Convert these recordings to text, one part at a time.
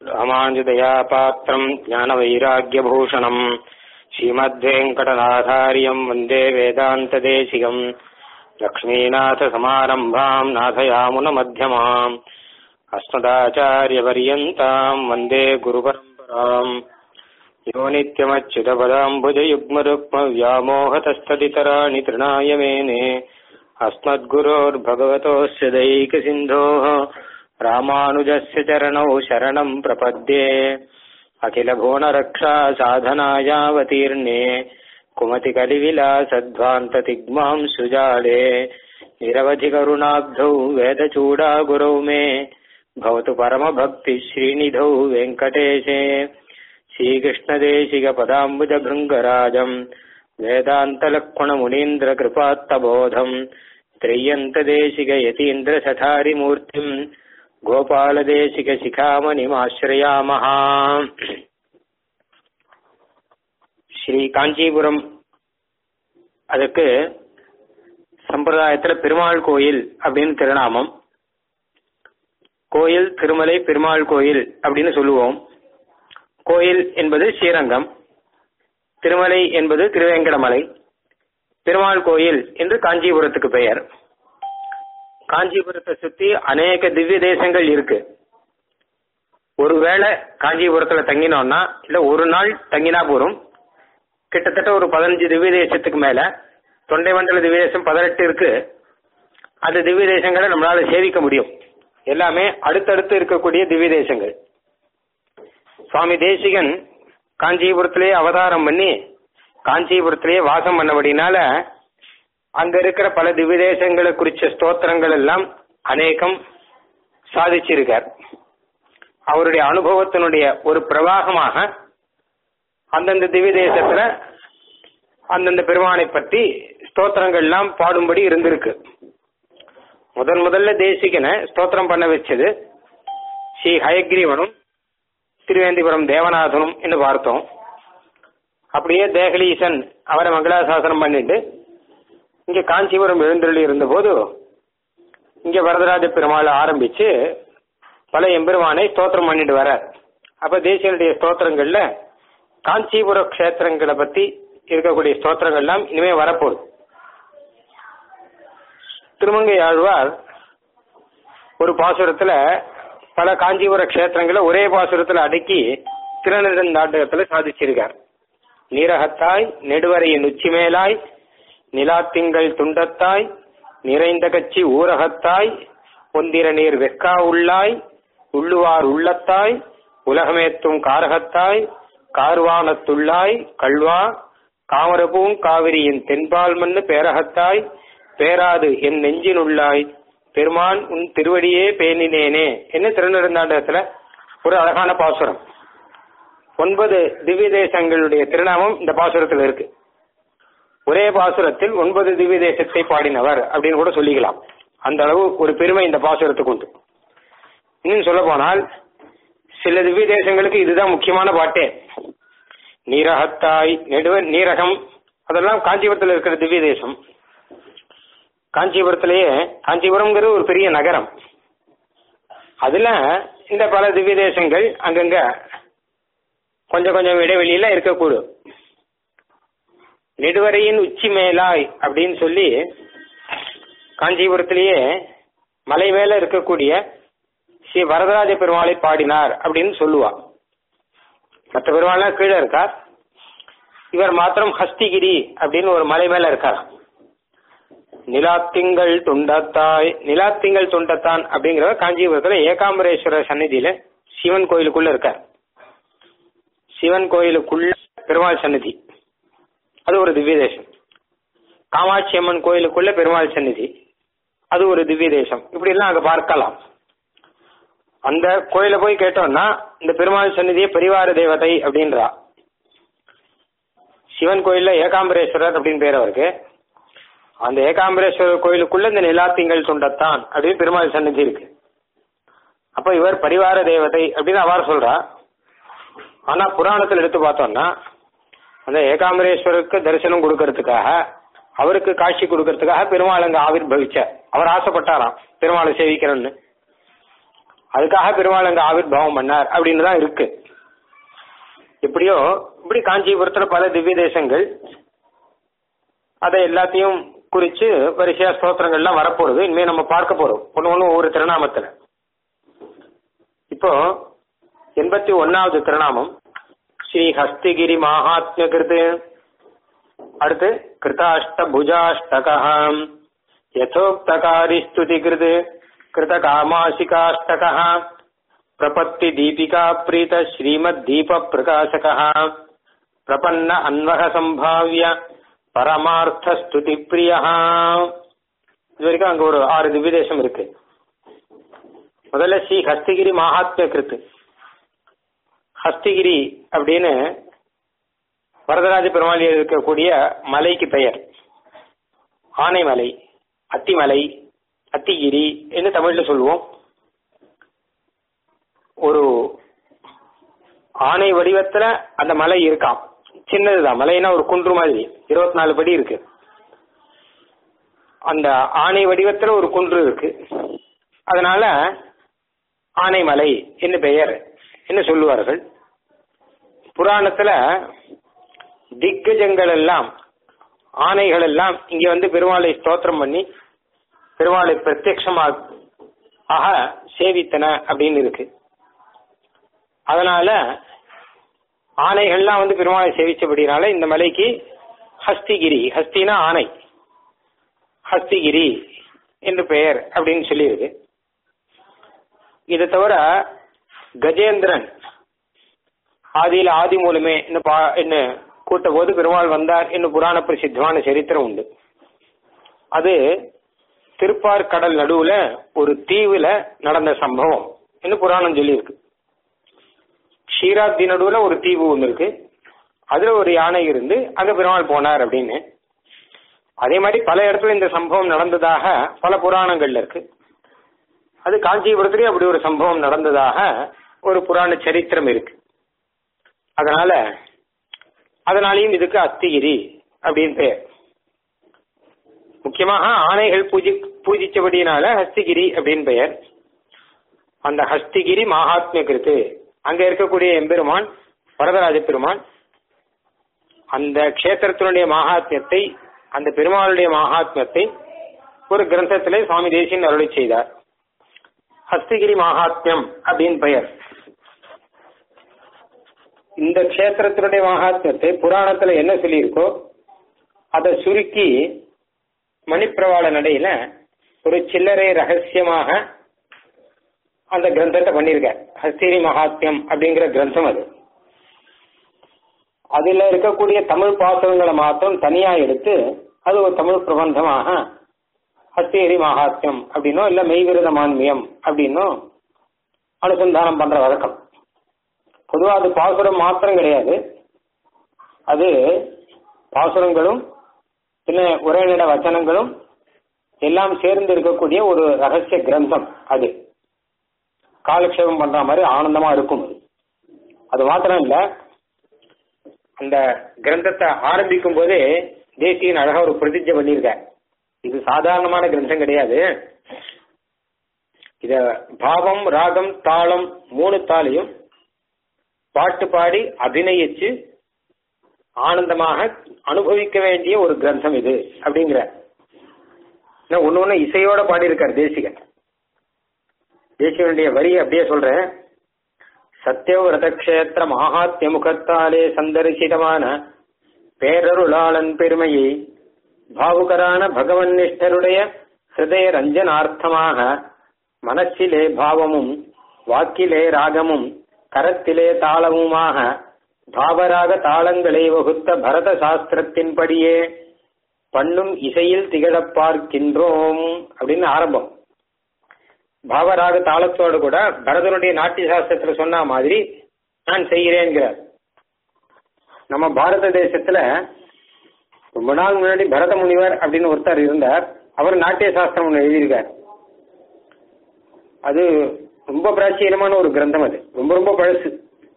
ராமாஞ்சதயா பாத்திரம் ஞானவைராக்கியபூஷணம் ஸ்ரீமத்வேங்கடநாதாரியம் வந்தே வேதாந்ததேசிகம் லக்ஷ்மீநாதசமாரம்பாம் நாதயாமுனமத்தியமாம் अस्मदाचार्यपर्यन्ताम् वन्दे गुरुपरम्पराम् यो नित्यमच्युतपदाम्बुजयुग्मरुक्मव्यामोहतस्तदितराणि तृणाय मेने अस्मद्गुरोर्भगवतोऽस्य दैकसिन्धोः रामानुजस्य चरणौ शरणम् प्रपद्ये अखिलभुवनरक्षा साधनायावतीर्णे कुमतिकलिविलासध्वान्ततिग्मां सुजाले निरवधिकरुणाब्धौ वेदचूडागुरौ मे भवतु परमभक्तिश्रीनिधौ वेङ्कटेशे श्रीकृष्णदेशिकपदाम्बुजभृङ्गराजम् वेदान्तलक्ष्मणमुनीन्द्रकृपात्तबोधम् त्रय्यन्तदेशिकयतीन्द्रसठारिमूर्तिम् गोपालदेशिकशिखामणिमाश्रयामः ஸ்ரீ காஞ்சிபுரம் அதுக்கு சம்பிரதாயத்துல பெருமாள் கோயில் அப்படின்னு திருநாமம் கோயில் திருமலை பெருமாள் கோயில் அப்படின்னு சொல்லுவோம் கோயில் என்பது ஸ்ரீரங்கம் திருமலை என்பது திருவேங்கடமலை பெருமாள் கோயில் என்று காஞ்சிபுரத்துக்கு பெயர் காஞ்சிபுரத்தை சுத்தி அநேக திவ்ய தேசங்கள் இருக்கு ஒருவேளை காஞ்சிபுரத்துல தங்கினோம்னா இல்ல ஒரு நாள் தங்கினா போறோம் கிட்டத்தட்ட ஒரு பதினஞ்சு திவ்ய தேசத்துக்கு மேல தொண்டை மண்டல திவ்ய தேசம் பதினெட்டு இருக்கு அந்த திவ்ய தேசங்களை நம்மளால சேவிக்க முடியும் எல்லாமே அடுத்தடுத்து இருக்கக்கூடிய திவ்ய தேசங்கள் சுவாமி தேசிகன் காஞ்சிபுரத்திலே அவதாரம் பண்ணி காஞ்சிபுரத்திலேயே வாசம் பண்ணபடினால அங்க இருக்கிற பல திவ்ய தேசங்களை குறிச்ச ஸ்தோத்திரங்கள் எல்லாம் அநேகம் சாதிச்சிருக்கார் அவருடைய அனுபவத்தினுடைய ஒரு பிரவாகமாக அந்தந்த திவ்ய தேசத்துல அந்தந்த பெருமானை பற்றி ஸ்தோத்திரங்கள் எல்லாம் பாடும்படி இருந்திருக்கு முதன் முதல்ல தேசிகனை ஸ்தோத்திரம் பண்ண வச்சது ஸ்ரீ ஹயக்ரீவனும் திருவேந்திபுரம் தேவநாதனும் என்று பார்த்தோம் அப்படியே தேகலீசன் அவரை மங்களாசாசனம் பண்ணிட்டு இங்க காஞ்சிபுரம் எழுந்தருளி இருந்தபோது இங்க வரதராஜ பெருமாள் ஆரம்பிச்சு பல எம்பெருமானை ஸ்தோத்திரம் பண்ணிட்டு வர அப்ப தேசியனுடைய ஸ்தோத்திரங்கள்ல காஞ்சிபுர கஷேத்திரங்களை பத்தி இருக்கக்கூடிய ஸ்தோத்திரங்கள் எல்லாம் இனிமே வரப்போகுது திருமங்கை ஆழ்வார் ஒரு பாசுரத்துல பல காஞ்சிபுர கஷேத்திரங்களை ஒரே பாசுரத்துல அடக்கி திருநெடுந்தாண்டகத்துல சாதிச்சிருக்கார் நீரகத்தாய் நெடுவரையின் உச்சி மேலாய் நிலாத்திங்கள் துண்டத்தாய் நிறைந்த கட்சி ஊரகத்தாய் பொந்திர நீர் வெக்கா உள்ளாய் உள்ளுவார் உள்ளத்தாய் உலகமேத்தும் காரகத்தாய் கார்வானத்துள்ளாய் கல்வா காமரபூங் காவிரியின் தென்பால் மண்ணு பேரகத்தாய் பேராது என் நெஞ்சினுள்ளாய் பெருமான் உன் திருவடியே பேணினேனே என்ன திருநெடுந்தாண்டகத்துல ஒரு அழகான பாசுரம் ஒன்பது திவ்ய தேசங்களுடைய திருநாமம் இந்த பாசுரத்தில் இருக்கு ஒரே பாசுரத்தில் ஒன்பது திவ்ய தேசத்தை பாடினவர் அப்படின்னு கூட சொல்லிக்கலாம் அந்த அளவு ஒரு பெருமை இந்த பாசுரத்துக்கு உண்டு இன்னும் சொல்ல போனால் சில திவ்ய தேசங்களுக்கு இதுதான் முக்கியமான பாட்டே நீரகத்தாய் நெடுவ நீரகம் அதெல்லாம் காஞ்சிபுரத்தில் இருக்கிற திவ்ய தேசம் காஞ்சிபுரத்திலேயே காஞ்சிபுரம்ங்கிறது ஒரு பெரிய நகரம் அதுல இந்த பல திவ்ய தேசங்கள் அங்கங்க கொஞ்சம் கொஞ்சம் இடைவெளியில இருக்கக்கூடும் நெடுவரையின் உச்சி மேலாய் அப்படின்னு சொல்லி காஞ்சிபுரத்திலேயே மலை மேல இருக்கக்கூடிய ஸ்ரீ வரதராஜ பெருமாளை பாடினார் அப்படின்னு சொல்லுவா மற்ற பெருமாள்லாம் கீழே இருக்கார் இவர் மாத்திரம் ஹஸ்திகிரி அப்படின்னு ஒரு மலை மேல இருக்கார் நிலாத்திங்கள் துண்டத்தாய் நிலாத்திங்கள் துண்டத்தான் அப்படிங்கிறவர் காஞ்சிபுரத்துல ஏகாம்பரேஸ்வரர் சந்நிதியில சிவன் கோயிலுக்குள்ள இருக்கார் சிவன் கோயிலுக்குள்ள பெருமாள் சந்நிதி அது ஒரு திவ்ய தேசம் காமாட்சி அம்மன் கோயிலுக்குள்ள பெருமாள் சந்நிதி அது ஒரு திவ்ய தேசம் இப்படி எல்லாம் அங்க பார்க்கலாம் அந்த கோயில போய் கேட்டோம்னா இந்த பெருமாள் சந்நிதியை பரிவார தேவதை அப்படின்றா சிவன் கோயில்ல ஏகாம்பரேஸ்வரர் அப்படின்னு பேர் அவருக்கு அந்த ஏகாம்பரேஸ்வரர் கோயிலுக்குள்ள இந்த நிலாத்திங்கள் துண்டத்தான் அப்படின்னு பெருமாள் சந்நிதி இருக்கு அப்ப இவர் பரிவார தேவதை அப்படின்னு அவர் சொல்றா ஆனா புராணத்தில் எடுத்து பார்த்தோம்னா அந்த ஏகாம்பரேஸ்வரருக்கு தரிசனம் கொடுக்கறதுக்காக அவருக்கு காட்சி கொடுக்கறதுக்காக பெருமாள் அங்க ஆவிர்பவிச்ச அவர் ஆசைப்பட்டாராம் பெருமாளை சேவிக்கிறேன்னு அதுக்காக பெருமாள் அங்க ஆவிர்வாவம் பண்ணார் அப்படின்னு தான் இருக்கு எப்படியோ இப்படி காஞ்சிபுரத்துல பல திவ்ய தேசங்கள் அதை எல்லாத்தையும் குறிச்சு வரிசையா ஸ்தோத்திரங்கள்லாம் வரப்போறது இனிமே நம்ம பார்க்க போறோம் ஒன்று ஒன்று ஒவ்வொரு திருநாமத்துல இப்போ எண்பத்தி ஒன்னாவது திருநாமம் ஸ்ரீ ஹஸ்திகிரி மகாத்மிய கிருத்து அடுத்து கிருதாஷ்ட புஜாஷ்டகம் யதோக்தகாரி ஸ்துதி கிருது கிருத காமாசிகாஷ்டக பிரபத்தி தீபிகா பிரீத ஸ்ரீமத் தீப பிரகாசக பிரபன்ன அன்வக சம்பாவிய பரமார்த்த ஸ்துதி பிரியா இது வரைக்கும் அங்க ஒரு ஆறு திவ்யதேசம் இருக்கு முதல்ல ஸ்ரீ ஹஸ்திகிரி மகாத்மிய கிருத்து ஹஸ்திகிரி அப்படின்னு வரதராஜ பெருமாள் இருக்கக்கூடிய மலைக்கு பெயர் ஆனைமலை அத்திமலை அத்திகிரி என்று தமிழ்ல சொல்லுவோம் ஒரு ஆணை வடிவத்துல அந்த மலை இருக்காம் சின்னதுதான் மலைன்னா ஒரு குன்று மாதிரி இருபத்தி நாலு படி இருக்கு அந்த ஆணை வடிவத்துல ஒரு குன்று இருக்கு அதனால ஆனைமலை என்று பெயர் என்ன சொல்லுவார்கள் புராணத்துல திக்கஜங்கள் எல்லாம் ஆணைகள் எல்லாம் இங்க வந்து பெருமாளை ஸ்தோத்திரம் பண்ணி பெருமாளை பிரத்யட்சமாக ஆக சேவித்தன அப்படின்னு இருக்கு அதனால ஆணைகள்லாம் வந்து பெருமாளை சேவிச்சபடினால இந்த மலைக்கு ஹஸ்திகிரி ஹஸ்தினா ஆணை ஹஸ்திகிரி என்று பெயர் அப்படின்னு சொல்லியிருக்கு இதை தவிர கஜேந்திரன் ஆதியில் ஆதி மூலமே என்ன பா என்ன கூட்ட போது பெருமாள் வந்தார் என்று புராண பிரசித்தமான சரித்திரம் உண்டு அது திருப்பார்கடல் நடுவுல ஒரு தீவுல நடந்த சம்பவம் என்று புராணம் சொல்லியிருக்கு ஷீராப்தி நடுவுல ஒரு தீவு ஒன்று இருக்கு அதுல ஒரு யானை இருந்து அங்க பெருமாள் போனார் அப்படின்னு அதே மாதிரி பல இடத்துல இந்த சம்பவம் நடந்ததாக பல புராணங்கள்ல இருக்கு அது காஞ்சிபுரத்திலேயே அப்படி ஒரு சம்பவம் நடந்ததாக ஒரு புராண சரித்திரம் இருக்கு அதனால அதனாலையும் இதுக்கு அஸ்திகிரி அப்படின்னு பெயர் முக்கியமாக ஆணைகள் பூஜி பூஜிச்சபடினால ஹஸ்திகிரி அப்படின்னு பெயர் அந்த ஹஸ்திகிரி மகாத்மிய கிருத்து அங்க இருக்கக்கூடிய எம்பெருமான் வரதராஜ பெருமான் அந்த க்ஷேத்திரத்தினுடைய மகாத்மியத்தை அந்த பெருமாளுடைய மகாத்மியத்தை ஒரு கிரந்தத்திலே சுவாமி தேசியன் அருளை செய்தார் ஹஸ்திகிரி மகாத்மியம் அப்படின்னு பெயர் இந்த க்ஷேத்திரத்தினுடைய மகாத்மியத்தை புராணத்துல என்ன சொல்லியிருக்கோ அதை சுருக்கி மணிப்பிரவாள நடையில ஒரு சில்லறை ரகசியமாக அந்த கிரந்தத்தை பண்ணியிருக்கார் ஹஸ்திரி மகாத்மியம் அப்படிங்கிற கிரந்தம் அது அதுல இருக்கக்கூடிய தமிழ் பாசகங்களை மாத்திரம் தனியா எடுத்து அது ஒரு தமிழ் பிரபந்தமாக ஹஸ்திரி மகாத்மியம் அப்படின்னோ இல்ல மெய்விரத மான்மியம் அப்படின்னோ அனுசந்தானம் பண்ற வழக்கம் பொதுவா அது பாசுரம் மாத்திரம் கிடையாது அது பாசுரங்களும் பின்ன உரைநட வச்சனங்களும் எல்லாம் சேர்ந்து இருக்கக்கூடிய ஒரு ரகசிய கிரந்தம் அது காலக்ஷேபம் பண்ற மாதிரி ஆனந்தமா இருக்கும் அது அது மாத்திரம் இல்ல அந்த கிரந்தத்தை ஆரம்பிக்கும் போதே தேசியன் அழகா ஒரு பிரதிஜை பண்ணியிருக்கார் இது சாதாரணமான கிரந்தம் கிடையாது இத பாவம் ராகம் தாளம் மூணு தாளையும் பாட்டு பாடி அபிநயிச்சு ஆனந்தமாக அனுபவிக்க வேண்டிய ஒரு கிரந்தம் இது அப்படிங்கிற ஒன்னு ஒண்ணு இசையோட பாடியிருக்கார் தேசிகன் தேசிகனுடைய வரி அப்படியே சொல்றேன் சத்தியவிரத கஷேத்திர மகாத்ய முகத்தாலே சந்தரிசிதமான பேரருளாளன் பெருமையை பாவுகரான பகவன் நிஷ்டருடைய ஹிருதய ரஞ்சனார்த்தமாக மனசிலே பாவமும் வாக்கிலே ராகமும் கரத்திலே தாளமுமாக பாவராக தாளங்களை வகுத்த பரத சாஸ்திரத்தின்படியே பண்ணும் இசையில் திகழப் பார்க்கின்றோம் அப்படின்னு ஆரம்பம் பாவராக தாளத்தோடு கூட பரதனுடைய நாட்டிய சாஸ்திரத்துல சொன்ன மாதிரி நான் செய்கிறேன்கிறார் நம்ம பாரத தேசத்துல ரொம்ப நாள் முன்னாடி பரத முனிவர் அப்படின்னு ஒருத்தர் இருந்தார் அவர் நாட்டிய சாஸ்திரம் ஒன்று எழுதியிருக்கார் அது ரொம்ப பிராச்சீனமான ஒரு கிரந்தம் அது ரொம்ப ரொம்ப பழசு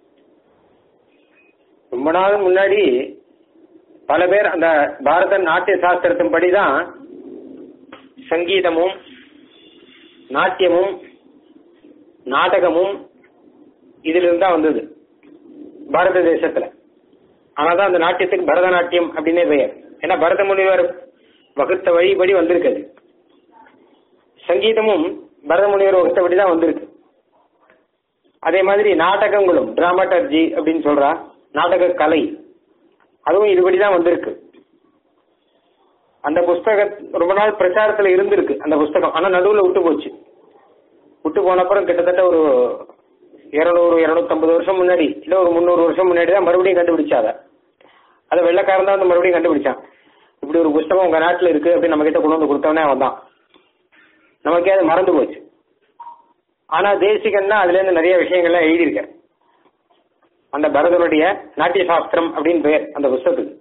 ரொம்ப நாள் முன்னாடி பல பேர் அந்த பாரத நாட்டிய சாஸ்திரத்தின் படிதான் சங்கீதமும் நாட்டியமும் நாடகமும் இதிலிருந்து தான் வந்தது பாரத தேசத்துல ஆனாதான் அந்த நாட்டியத்துக்கு பரதநாட்டியம் அப்படின்னே பெயர் ஏன்னா பரத முனிவர் வகுத்த வழிபடி வந்திருக்குது சங்கீதமும் பரத முனிவர் வகுத்தபடி தான் வந்திருக்கு அதே மாதிரி நாடகங்களும் டிராமாட்டர்ஜி அப்படின்னு சொல்றா நாடக கலை அதுவும் இதுபடி தான் வந்திருக்கு அந்த புஸ்தக ரொம்ப நாள் பிரச்சாரத்துல இருந்திருக்கு அந்த புஸ்தகம் ஆனா நடுவுல விட்டு போச்சு விட்டு போன அப்புறம் கிட்டத்தட்ட ஒரு இருநூறு இருநூத்தம்பது வருஷம் முன்னாடி இல்ல ஒரு முந்நூறு வருஷம் முன்னாடி தான் மறுபடியும் கண்டுபிடிச்சாத அதை வெள்ளக்காரன் தான் வந்து மறுபடியும் கண்டுபிடிச்சான் இப்படி ஒரு புஸ்தகம் உங்க நாட்டுல இருக்கு அப்படின்னு நம்ம கிட்ட கொண்டு வந்து கொடுத்தவனே அவன் தான் நமக்கே அது மறந்து போச்சு ஆனா தேசிகன் தான் அதுல இருந்து நிறைய விஷயங்கள்லாம் எழுதியிருக்கார் அந்த பரதனுடைய நாட்டிய சாஸ்திரம் அப்படின்னு பெயர் அந்த புஸ்தகத்துக்கு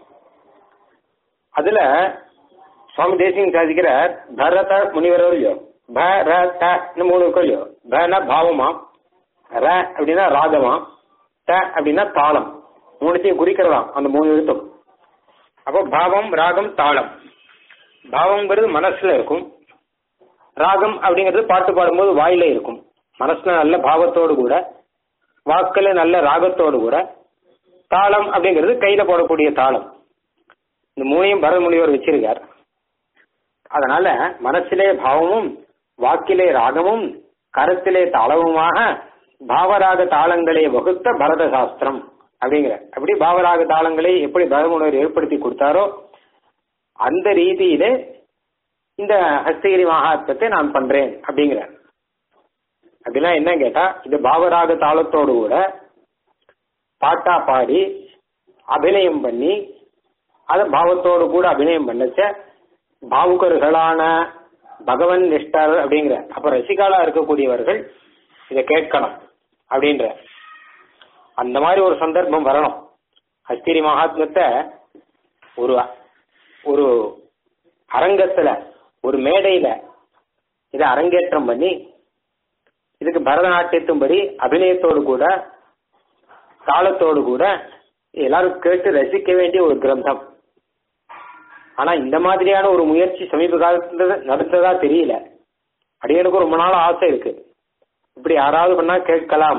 அதுல சுவாமி தேசிகன் சாதிக்கிறார் பரத முனிவர் இல்லையோ ப ர த மூணு இருக்கும் இல்லையோ பனா பாவமா ர அப்படின்னா ராகமா த அப்படின்னா தாளம் மூணுத்தையும் குறிக்கிறதாம் அந்த மூணு எழுத்தும் அப்போ பாவம் ராகம் தாளம் பாவம்ங்கிறது மனசுல இருக்கும் ராகம் அப்படிங்கிறது பாட்டு பாடும்போது வாயில இருக்கும் மனசுல நல்ல பாவத்தோடு கூட வாக்குல நல்ல ராகத்தோடு கூட தாளம் அப்படிங்கிறது கையில போடக்கூடிய தாளம் இந்த மூணையும் பரதமுனிவர் வச்சிருக்கார் அதனால மனசிலே பாவமும் வாக்கிலே ராகமும் கருத்திலே தாளவுமாக பாவராக தாளங்களை வகுத்த பரத சாஸ்திரம் அப்படிங்கிற அப்படி பாவராக தாளங்களை எப்படி பரதமுனிவர் ஏற்படுத்தி கொடுத்தாரோ அந்த ரீதியிலே இந்த ஹஸ்தகிரி மகாத்மத்தை நான் பண்றேன் அப்படிங்கிறார் அப்படின்னா என்ன கேட்டா இது பாவராக தாளத்தோடு கூட பாட்டா பாடி அபிநயம் பண்ணி அதை பாவத்தோடு கூட அபிநயம் பண்ணச்ச பாவுகர்களான பகவன் நிஷ்டர் அப்படிங்கிற அப்ப ரசிகாலா இருக்கக்கூடியவர்கள் இதை கேட்கணும் அப்படின்ற அந்த மாதிரி ஒரு சந்தர்ப்பம் வரணும் ஹஸ்திரி மகாத்மத்தை ஒரு ஒரு அரங்கத்துல ஒரு மேடையில இதை அரங்கேற்றம் பண்ணி இதுக்கு பரதநாட்டியத்தும்படி அபிநயத்தோடு கூட தாளத்தோடு கூட எல்லாரும் கேட்டு ரசிக்க வேண்டிய ஒரு கிரந்தம் ஆனா இந்த மாதிரியான ஒரு முயற்சி சமீப காலத்துல நடந்ததா தெரியல அடியனுக்கு ரொம்ப நாள் ஆசை இருக்கு இப்படி யாராவது பண்ணா கேட்கலாம்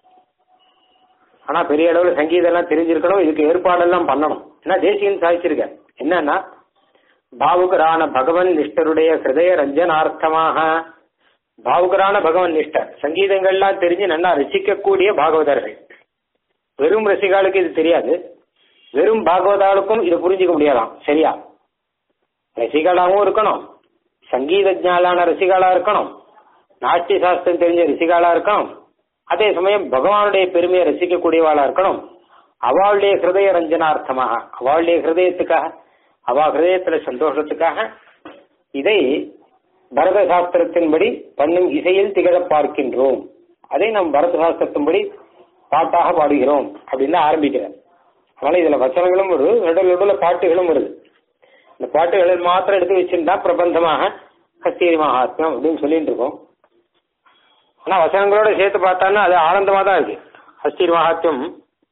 ஆனா பெரிய அளவுல சங்கீதம் எல்லாம் தெரிஞ்சிருக்கணும் இதுக்கு ஏற்பாடெல்லாம் பண்ணணும் ஏன்னா தேசியன் சாதிச்சிருக்க என்னன்னா பாவுகரான பகவன் நிஷ்டருடைய ஹிருதய ரஞ்சனார்த்தமாக பாவுகரான பகவன் நிஷ்டர் சங்கீதங்கள்லாம் தெரிஞ்சு நல்லா ரசிக்கக்கூடிய பாகவதர்கள் வெறும் ரசிகாளுக்கு இது தெரியாது வெறும் பாகவதாளுக்கும் இதை புரிஞ்சுக்க முடியாதாம் சரியா ரசிகளாகவும் இருக்கணும் சங்கீத ஜாலான ரசிகாலா இருக்கணும் நாட்டிய சாஸ்திரம் தெரிஞ்ச ரசிகாலா இருக்கணும் அதே சமயம் பகவானுடைய பெருமையை ரசிக்கக்கூடியவாளா இருக்கணும் அவளுடைய ஹிருதய ரஞ்சனார்த்தமாக அவளுடைய ஹிருதயத்துக்காக அவ ஹிருதயத்துல சந்தோஷத்துக்காக இதை பரத சாஸ்திரத்தின்படி பண்ணும் இசையில் திகழ பார்க்கின்றோம் அதை நம் பரத சாஸ்திரத்தின்படி பாட்டாக பாடுகிறோம் அப்படின்னு ஆரம்பிக்கிறார் அதனால இதுல வசனங்களும் வருது நடுவில் நடுவில் பாட்டுகளும் வருது இந்த பாட்டுகளை மாத்திரம் எடுத்து வச்சிருந்தா பிரபந்தமாக கஸ்தூரி மகாத்மியம் அப்படின்னு சொல்லிட்டு இருக்கோம் ஆனா வசனங்களோட சேர்த்து பார்த்தான்னா அது ஆனந்தமா தான் இருக்கு ஹஸ்திரி மகாத்மியம்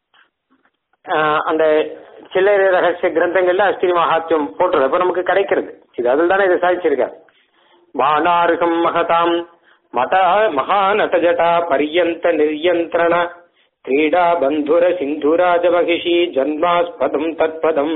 அந்த சில்லறை ரகசிய கிரந்தங்கள்ல அஸ்திரி மகாத்மியம் போட்டுறது அப்ப நமக்கு கிடைக்கிறது இது அதில் தானே இதை சாதிச்சிருக்கார் வானாருகம் மகதாம் மத மகாநதஜடா பரியந்த நிர்யந்திரண क्रीडा बन्धुर सिन्धुराजमहिषी जन्मास्पदम् तत्पदम्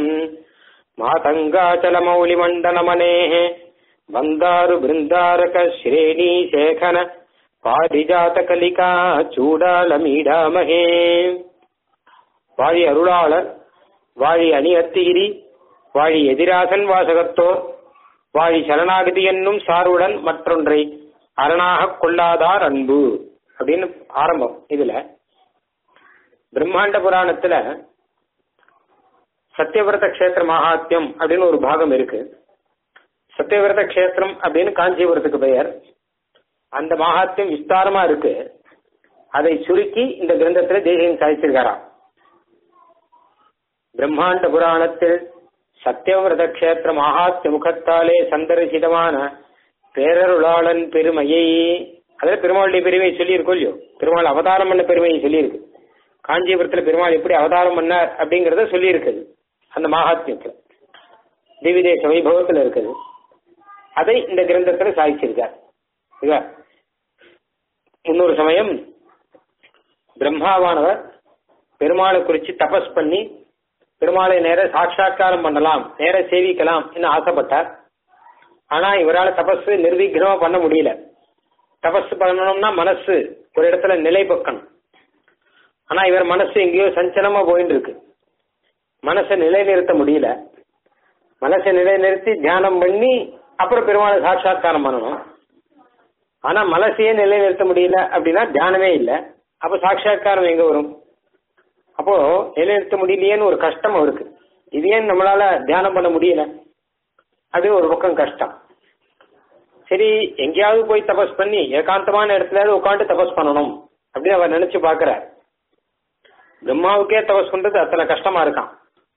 मातङ्गाचलमौलिमण्डनमनेः वन्दारु बृन्दारक श्रेणी शेखन பாரிஜாதகலிகா சூடாலமீடாமகே வாழி அருளாளர் வாழி அணி அத்திகிரி வாழி எதிராசன் வாசகத்தோர் வாழி சரணாகதி என்னும் சாருடன் மற்றொன்றை அரணாக கொள்ளாதார் அன்பு அப்படின்னு ஆரம்பம் இதுல பிரம்மாண்ட புராணத்துல சத்தியவிரத கஷேத்திர மகாத்மியம் அப்படின்னு ஒரு பாகம் இருக்கு சத்தியவிரத கஷேத்திரம் அப்படின்னு காஞ்சிபுரத்துக்கு பெயர் அந்த மகாத்மியம் விஸ்தாரமா இருக்கு அதை சுருக்கி இந்த கிரந்தத்துல தேசியம் சாதிச்சிருக்காராம் பிரம்மாண்ட புராணத்தில் சத்தியவிரத கஷேத்திர மகாத்மிய முகத்தாலே சந்தரிசிதமான பேரருளாளன் பெருமையை அதுல பெருமாளுடைய பெருமையை சொல்லியிருக்கோம் இல்லையோ பெருமாள் அவதாரம் பண்ண பெருமையை சொல்லியிருக்கு காஞ்சிபுரத்துல பெருமாள் எப்படி அவதாரம் பண்ணார் அப்படிங்கறத சொல்லி இருக்குது அந்த மகாத்மியத்துல திவிதேச வைபவத்துல இருக்குது அதை இந்த கிரந்தத்துல சாதிச்சிருக்கார் இன்னொரு சமயம் பிரம்மாவானவர் பெருமாளை குறித்து தபஸ் பண்ணி பெருமாளை நேர சாட்சா்காரம் பண்ணலாம் நேர சேவிக்கலாம் என்று ஆசைப்பட்டார் ஆனா இவரால் தபஸ் நிர்விக்னமா பண்ண முடியல தபஸ் பண்ணணும்னா மனசு ஒரு இடத்துல நிலை பக்கணும் ஆனா இவர் மனசு எங்கேயோ சஞ்சலமா போயிட்டு இருக்கு மனசை நிலைநிறுத்த முடியல மனசை நிலைநிறுத்தி தியானம் பண்ணி அப்புறம் பெருமாளை சாட்சா்காரம் பண்ணணும் ஆனா மனசையே நிலைநிறுத்த முடியல அப்படின்னா தியானமே இல்லை அப்ப சாட்சா்காரம் எங்க வரும் அப்போ நிலைநிறுத்த முடியலையேன்னு ஒரு கஷ்டம் அவருக்கு இது ஏன் நம்மளால தியானம் பண்ண முடியல அது ஒரு பக்கம் கஷ்டம் சரி எங்கேயாவது போய் தபஸ் பண்ணி ஏகாந்தமான இடத்துலயாவது உட்காந்து தபஸ் பண்ணணும் அப்படின்னு அவர் நினைச்சு பாக்குறார் பிரம்மாவுக்கே தபஸ் பண்றது அத்தனை கஷ்டமா இருக்கான்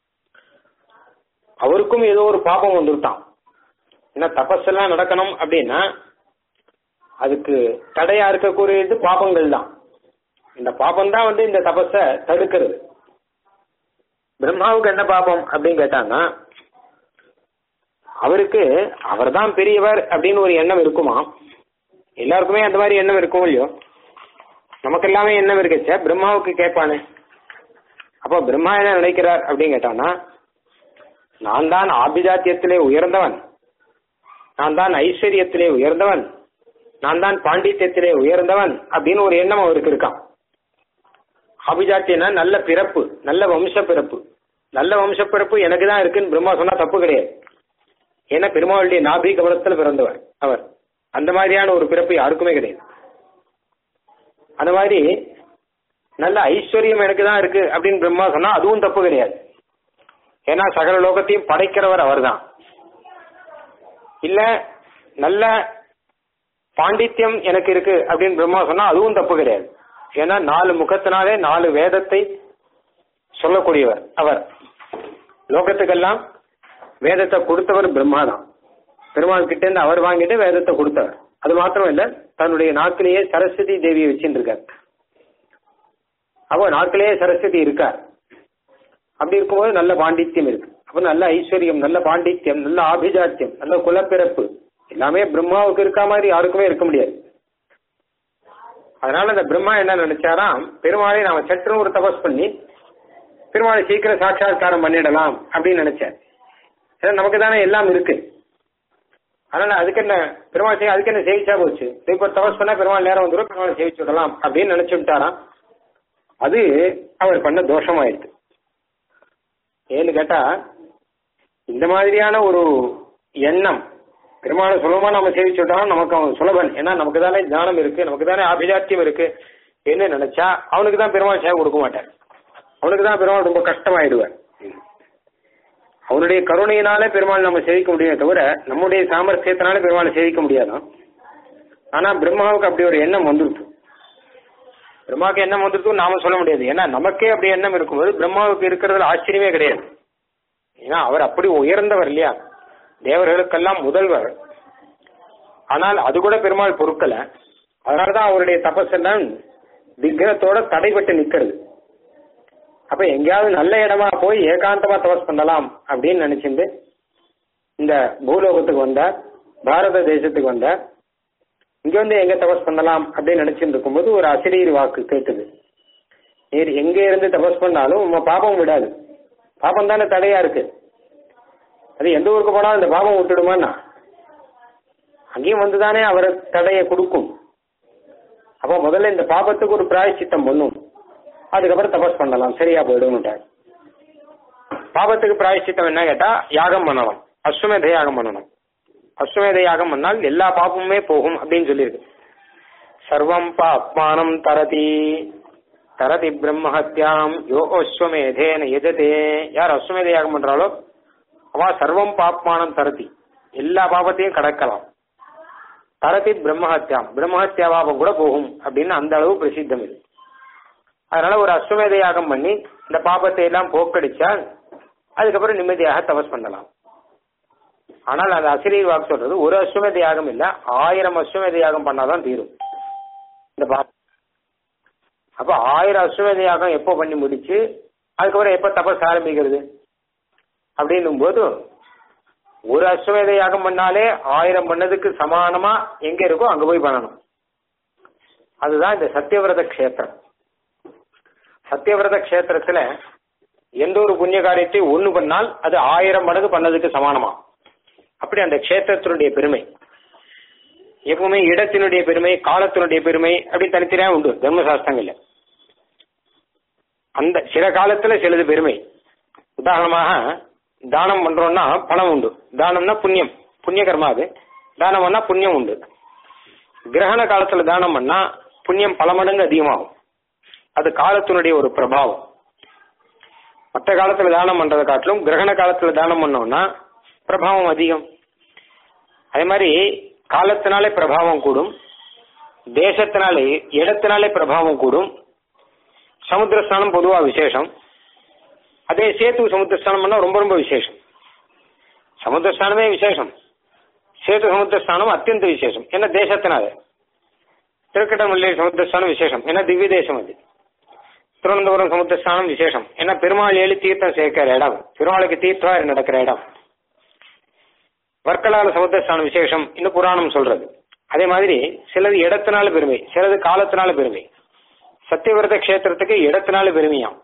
அவருக்கும் ஏதோ ஒரு பாபம் வந்துருட்டான் ஏன்னா தபஸ் எல்லாம் நடக்கணும் அப்படின்னா அதுக்கு தடையா இருக்கக்கூடியது பாபங்கள் தான் இந்த பாபம் தான் வந்து இந்த தபஸ தடுக்கிறது பிரம்மாவுக்கு என்ன பாபம் அப்படின்னு கேட்டாங்கன்னா அவருக்கு அவர்தான் பெரியவர் அப்படின்னு ஒரு எண்ணம் இருக்குமா எல்லாருக்குமே அந்த மாதிரி எண்ணம் இருக்கும் இல்லையோ நமக்கு எல்லாமே எண்ணம் இருக்குச்சே பிரம்மாவுக்கு கேட்பானே அப்போ பிரம்மா என்ன நினைக்கிறார் அப்படின்னு கேட்டான்னா நான் தான் ஆபிஜாத்தியத்திலே உயர்ந்தவன் நான் தான் ஐஸ்வர்யத்திலே உயர்ந்தவன் நான் தான் பாண்டித்யத்திலே உயர்ந்தவன் அப்படின்னு ஒரு எண்ணம் அவருக்கு இருக்கான் அபிஜாத்தியனா நல்ல பிறப்பு நல்ல வம்ச பிறப்பு நல்ல வம்ச பிறப்பு எனக்கு தான் இருக்குன்னு பிரம்மா சொன்னா தப்பு கிடையாது ஏன்னா பெருமாளுடைய நாபி கவனத்தில் பிறந்தவர் அவர் அந்த மாதிரியான ஒரு பிறப்பு யாருக்குமே கிடையாது அந்த மாதிரி நல்ல ஐஸ்வர்யம் எனக்கு தான் இருக்கு அப்படின்னு பிரம்மா சொன்னா அதுவும் தப்பு கிடையாது ஏன்னா சகல லோகத்தையும் படைக்கிறவர் அவர்தான் இல்ல நல்ல பாண்டித்யம் எனக்கு இருக்கு அப்படின்னு பிரம்மா சொன்னா அதுவும் தப்பு கிடையாது ஏன்னா நாலு முகத்தினாலே நாலு வேதத்தை சொல்லக்கூடியவர் அவர் லோகத்துக்கெல்லாம் வேதத்தை கொடுத்தவர் பிரம்மா தான் பெருமாள் கிட்ட இருந்து அவர் வாங்கிட்டு வேதத்தை கொடுத்தவர் அது மாத்திரம் இல்ல தன்னுடைய நாக்கிலேயே சரஸ்வதி தேவியை வச்சுட்டு இருக்கார் அப்போ நாக்கிலேயே சரஸ்வதி இருக்கார் அப்படி இருக்கும்போது நல்ல பாண்டித்யம் இருக்கு அப்ப நல்ல ஐஸ்வர்யம் நல்ல பாண்டித்யம் நல்ல ஆபிஜாத்தியம் நல்ல குலப்பிறப்பு எல்லாமே பிரம்மாவுக்கு இருக்க மாதிரி யாருக்குமே இருக்க முடியாது அதனால அந்த பிரம்மா என்ன நினைச்சாராம் பெருமாளை நாம சற்று ஒரு தபஸ் பண்ணி பெருமாளை சீக்கிரம் சாட்சாத்காரம் பண்ணிடலாம் அப்படின்னு நினைச்சார் ஏன்னா நமக்கு தானே எல்லாம் இருக்கு அதனால அதுக்கு என்ன பெருமாள் செய்ய அதுக்கு என்ன சேவிச்சா போச்சு இப்ப தபஸ் பண்ணா பெருமாள் நேரம் வந்துடும் பெருமாளை சேவிச்சு விடலாம் அப்படின்னு நினைச்சு விட்டாராம் அது அவர் பண்ண தோஷமாயிடுது ஏன்னு கேட்டா இந்த மாதிரியான ஒரு எண்ணம் பெருமாளை சுலபமா நம்ம சேவிச்சு விட்டோம்னா நமக்கு அவன் சுலபன் ஏன்னா நமக்கு தானே ஞானம் இருக்கு நமக்கு தானே அபிஜாத்தியம் இருக்கு என்ன நினைச்சா அவனுக்கு தான் பெருமாள் சேவை கொடுக்க மாட்டார் அவனுக்கு தான் பெருமாள் ரொம்ப கஷ்டமாயிடுவார் அவனுடைய கருணையினாலே பெருமாள் நம்ம சேவிக்க முடியுமே தவிர நம்முடைய சாமர்த்தியத்தினால பெருமாளை சேவிக்க முடியாதான் ஆனா பிரம்மாவுக்கு அப்படி ஒரு எண்ணம் வந்துருச்சு பிரம்மாவுக்கு எண்ணம் வந்துருக்கும் நாம சொல்ல முடியாது ஏன்னா நமக்கே அப்படி எண்ணம் இருக்கும்போது பிரம்மாவுக்கு இருக்கிறதுல ஆச்சரியமே கிடையாது ஏன்னா அவர் அப்படி உயர்ந்தவர் இல்லையா தேவர்களுக்கெல்லாம் முதல்வர் ஆனால் அது கூட பெருமாள் பொறுக்கல அதனாலதான் அவருடைய தபஸ் எல்லாம் விக்கிரத்தோட தடைபட்டு நிக்கிறது அப்ப எங்கேயாவது நல்ல இடமா போய் ஏகாந்தமா தபஸ் பண்ணலாம் அப்படின்னு நினைச்சிருந்து இந்த பூலோகத்துக்கு வந்தார் பாரத தேசத்துக்கு வந்தார் இங்க வந்து எங்க தபஸ் பண்ணலாம் அப்படின்னு நினைச்சிட்டு இருக்கும்போது ஒரு அசிரியர் வாக்கு கேட்டது நீர் எங்க இருந்து தபஸ் பண்ணாலும் உங்க பாபம் விடாது பாபம் தானே தடையா இருக்கு அது எந்த ஊருக்கு போனாலும் இந்த பாபம் விட்டுடுமான்னா அங்கேயும் வந்துதானே அவர் தடையை கொடுக்கும் அப்போ முதல்ல இந்த பாபத்துக்கு ஒரு பிராயச்சித்தம் பண்ணும் அதுக்கப்புறம் தபஸ் பண்ணலாம் சரியா போயிடும்ட்டார் பாபத்துக்கு பிராயச்சித்தம் என்ன கேட்டா யாகம் பண்ணலாம் அஸ்வமேத யாகம் பண்ணணும் அஸ்வமேத யாகம் பண்ணால் எல்லா பாப்பமுமே போகும் அப்படின்னு சொல்லியிருக்கு சர்வம் பாப்மானம் தரதி தரதி பிரம்மஹத்யாம் யோ அஸ்வமேதேன எஜதே யார் அஸ்வமேத யாகம் பண்றாளோ அவ சர்வம் பாப்மானம் தரதி எல்லா பாபத்தையும் கடக்கலாம் தரதி பிரம்மஹத்யாம் பிரம்மஹத்யா பாபம் கூட போகும் அப்படின்னு அந்த அளவு பிரசித்தம் இது அதனால ஒரு அஸ்வமேத யாகம் பண்ணி இந்த பாபத்தை எல்லாம் போக்கடிச்சால் அதுக்கப்புறம் நிம்மதியாக தபஸ் பண்ணலாம் ஆனால் அந்த அசிரியர் வாக்கு சொல்றது ஒரு அஸ்வமேத யாகம் இல்ல ஆயிரம் அஸ்வமேத யாகம் பண்ணாதான் தீரும் இந்த பாபம் அப்ப ஆயிரம் அஸ்வமேத யாகம் எப்போ பண்ணி முடிச்சு அதுக்கப்புறம் எப்ப தபஸ் ஆரம்பிக்கிறது அப்படின்னும் போது ஒரு அஸ்வமேத யாகம் பண்ணாலே ஆயிரம் பண்ணதுக்கு சமானமா எங்க இருக்கோ அங்க போய் பண்ணணும் அதுதான் இந்த சத்தியவிரத க்ஷேத்திரம் சத்தியவிரத க்ஷேத்திரத்துல எந்த ஒரு புண்ணிய காரியத்தை ஒண்ணு பண்ணால் அது ஆயிரம் மடங்கு பண்ணதுக்கு சமானமா அப்படி அந்த க்ஷேத்திரத்தினுடைய பெருமை எப்பவுமே இடத்தினுடைய பெருமை காலத்தினுடைய பெருமை அப்படி தனித்தனியா உண்டு தர்மசாஸ்திரங்கள்ல அந்த சில காலத்துல சிலது பெருமை உதாரணமாக தானம் பண்றோம்னா பணம் உண்டு தானம்னா புண்ணியம் புண்ணிய கர்மா அது தானம் பண்ணா புண்ணியம் உண்டு கிரகண காலத்துல தானம் பண்ணா புண்ணியம் பல மடங்கு அதிகமாகும் அது காலத்தினுடைய ஒரு பிரபாவம் மற்ற காலத்துல தானம் பண்றதை காட்டிலும் கிரகண காலத்துல தானம் பண்ணோம்னா பிரபாவம் அதிகம் அதே மாதிரி காலத்தினாலே பிரபாவம் கூடும் தேசத்தினாலே இடத்தினாலே பிரபாவம் கூடும் சமுத்திர ஸ்நானம் பொதுவா விசேஷம் அதே சேத்து சமுத்திர ஸ்நானம் பண்ணா ரொம்ப ரொம்ப விசேஷம் சமுத்திர ஸ்நானமே விசேஷம் சேத்து சமுத்திர ஸ்நானம் அத்தியந்த விசேஷம் என்ன தேசத்தினால திருக்கட்டமல்லி சமுத்திர ஸ்நானம் விசேஷம் ஏன்னா திவ்ய தேசம் அது திருவனந்தபுரம் சமுத்திர ஸ்நானம் விசேஷம் ஏன்னா பெருமாள் ஏழு தீர்த்தம் சேர்க்கிற இடம் பெருமாளுக்கு தீர்த்தம் நடக்கிற இடம் வர்க்கலால சமுத்திர ஸ்நானம் விசேஷம் இன்னும் புராணம் சொல்றது அதே மாதிரி சிலது இடத்தினால பெருமை சிலது காலத்தினால பெருமை சத்தியவிரத கஷேத்திரத்துக்கு இடத்தினால பெருமையாம்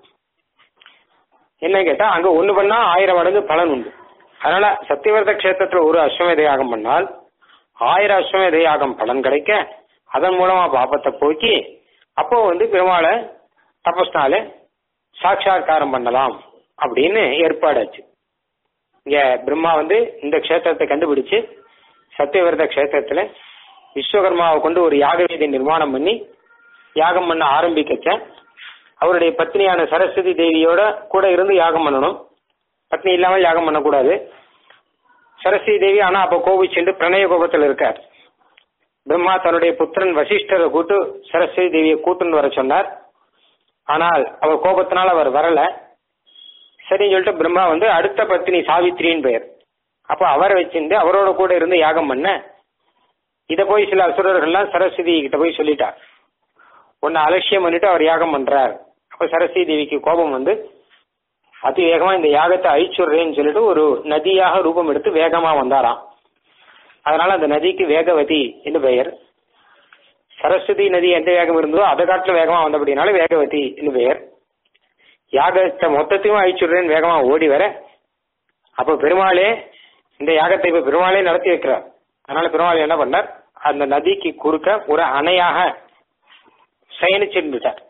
என்ன கேட்டா அங்க ஒண்ணு பண்ணா ஆயிரம் மடங்கு பலன் உண்டு அதனால சத்தியவிரத கஷேத்திரத்துல ஒரு அஸ்வமேத யாகம் பண்ணால் ஆயிரம் அஸ்வமேத யாகம் பலன் கிடைக்க அதன் மூலமா பாப்பத்தை போக்கி அப்போ வந்து பெருமாளை தபஸ்னால சாட்சா்காரம் பண்ணலாம் அப்படின்னு ஏற்பாடாச்சு இங்க பிரம்மா வந்து இந்த க்ஷேத்திரத்தை கண்டுபிடிச்சு சத்தியவிரத க்ஷேத்திரத்துல விஸ்வகர்மாவை கொண்டு ஒரு யாக வேதி நிர்மாணம் பண்ணி யாகம் பண்ண ஆரம்பிக்கச்ச அவருடைய பத்னியான சரஸ்வதி தேவியோட கூட இருந்து யாகம் பண்ணணும் பத்னி இல்லாமல் யாகம் பண்ணக்கூடாது சரஸ்வதி தேவி ஆனா அப்ப கோபிச்சுண்டு பிரணய கோபத்தில் இருக்கார் பிரம்மா தன்னுடைய புத்திரன் வசிஷ்டரை கூட்டு சரஸ்வதி தேவியை கூட்டுன்னு வர சொன்னார் ஆனால் அவர் கோபத்தினால் அவர் வரல சரின்னு சொல்லிட்டு பிரம்மா வந்து அடுத்த பத்தினி சாவித்திரின்னு பெயர் அப்போ அவரை வச்சிருந்து அவரோட கூட இருந்து யாகம் பண்ண இதை போய் சில அசுரர்கள்லாம் சரஸ்வதி கிட்ட போய் சொல்லிட்டார் உன்னை அலட்சியம் பண்ணிட்டு அவர் யாகம் பண்றார் அப்ப சரஸ்வதி தேவிக்கு கோபம் வந்து அதி வேகமா இந்த யாகத்தை அழிச்சுடுறேன்னு சொல்லிட்டு ஒரு நதியாக ரூபம் எடுத்து வேகமா வந்தாராம் அதனால அந்த நதிக்கு வேகவதி என்று பெயர் சரஸ்வதி நதி எந்த வேகம் இருந்ததோ அதை காட்டிலும் வேகமா வந்தபடினால வேகவதி என்று பெயர் யாகத்தை மொத்தத்தையும் அழிச்சுடுறேன்னு வேகமா ஓடி வர அப்ப பெருமாளே இந்த யாகத்தை இப்ப பெருமாளே நடத்தி வைக்கிறார் அதனால பெருமாள் என்ன பண்ணார் அந்த நதிக்கு குறுக்க ஒரு அணையாக சயனிச்சிருந்துட்டார்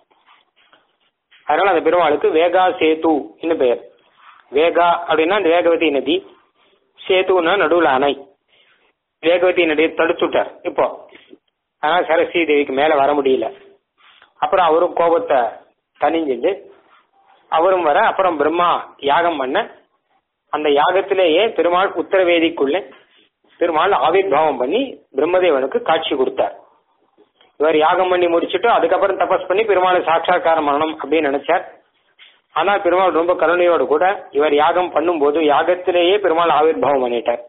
அதனால அந்த பெருமாளுக்கு வேகா சேது பெயர் வேகா அப்படின்னா அந்த வேகவதி நதி சேதுன்னா நடுவுல அணை வேகவதி நதியை தடுத்துட்டார் இப்போ அதனால சரஸ்வதி தேவிக்கு மேல வர முடியல அப்புறம் அவரும் கோபத்தை தனிஞ்சு அவரும் வர அப்புறம் பிரம்மா யாகம் பண்ண அந்த யாகத்திலேயே பெருமாள் உத்தரவேதிக்குள்ளே பெருமாள் ஆவிர்வாவம் பண்ணி பிரம்மதேவனுக்கு காட்சி கொடுத்தார் இவர் யாகம் பண்ணி முடிச்சுட்டு அதுக்கப்புறம் தபஸ் பண்ணி பெருமாளை சாட்சா்காரம் பண்ணணும் அப்படின்னு நினைச்சார் ஆனா பெருமாள் ரொம்ப கருணையோடு கூட இவர் யாகம் பண்ணும்போது யாகத்திலேயே பெருமாள் ஆவிர்வாவம் பண்ணிட்டார்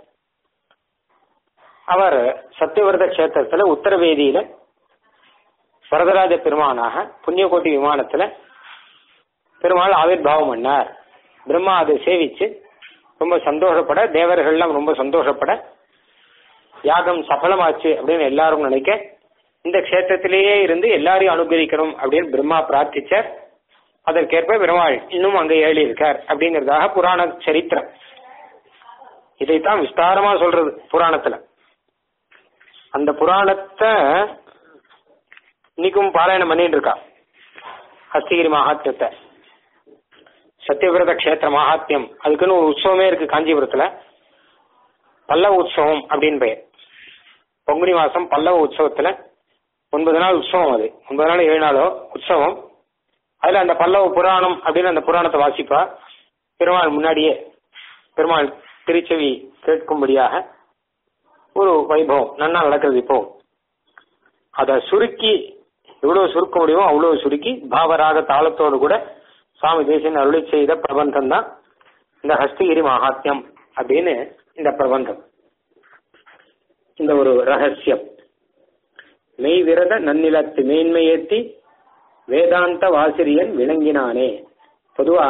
அவர் சத்தியவிரத கஷேத்திரத்துல உத்தரவேதியில வரதராஜ பெருமானாக புண்ணியகோட்டி விமானத்துல பெருமாள் ஆவிர்வாவம் பண்ணார் பிரம்மா அதை சேவிச்சு ரொம்ப சந்தோஷப்பட தேவர்கள்லாம் ரொம்ப சந்தோஷப்பட யாகம் சஃலமாச்சு அப்படின்னு எல்லாரும் நினைக்க இந்த க்ஷேத்திரத்திலேயே இருந்து எல்லாரையும் அனுகிரகிக்கணும் அப்படின்னு பிரம்மா பிரார்த்திச்சார் அதற்கேற்ப பெருமாள் இன்னும் அங்க ஏழி இருக்கார் அப்படிங்கறதாக புராண சரித்திரம் இதைத்தான் விஸ்தாரமா சொல்றது புராணத்துல அந்த புராணத்தை இன்னைக்கும் பாராயணம் பண்ணிட்டு இருக்கா ஹஸ்தகிரி மகாத்மியத்தை சத்தியவிரத கஷேத்திர மகாத்மியம் அதுக்குன்னு ஒரு உற்சவமே இருக்கு காஞ்சிபுரத்துல பல்லவ உற்சவம் அப்படின்னு பெயர் பொங்குனி மாசம் பல்லவ உற்சவத்துல ஒன்பது நாள் உற்சவம் அது ஒன்பது நாள் ஏழு நாளோ உற்சவம் அதுல அந்த பல்லவ புராணம் அப்படின்னு அந்த புராணத்தை வாசிப்பா பெருமாள் முன்னாடியே பெருமாள் திருச்செவி கேட்கும்படியாக ஒரு வைபவம் நன்னா நடக்கிறது இப்போ அதை சுருக்கி எவ்வளவு சுருக்க முடியுமோ அவ்வளவு சுருக்கி பாவராக தாளத்தோடு கூட சுவாமி தேசியன் அருளி செய்த பிரபந்தம் தான் இந்த ஹஸ்தகிரி மகாத்மியம் அப்படின்னு இந்த பிரபந்தம் இந்த ஒரு ரகசியம் மெய் விரத நன்னிலத்து மேன்மையேத்தி வேதாந்த வாசிரியன் விளங்கினானே பொதுவா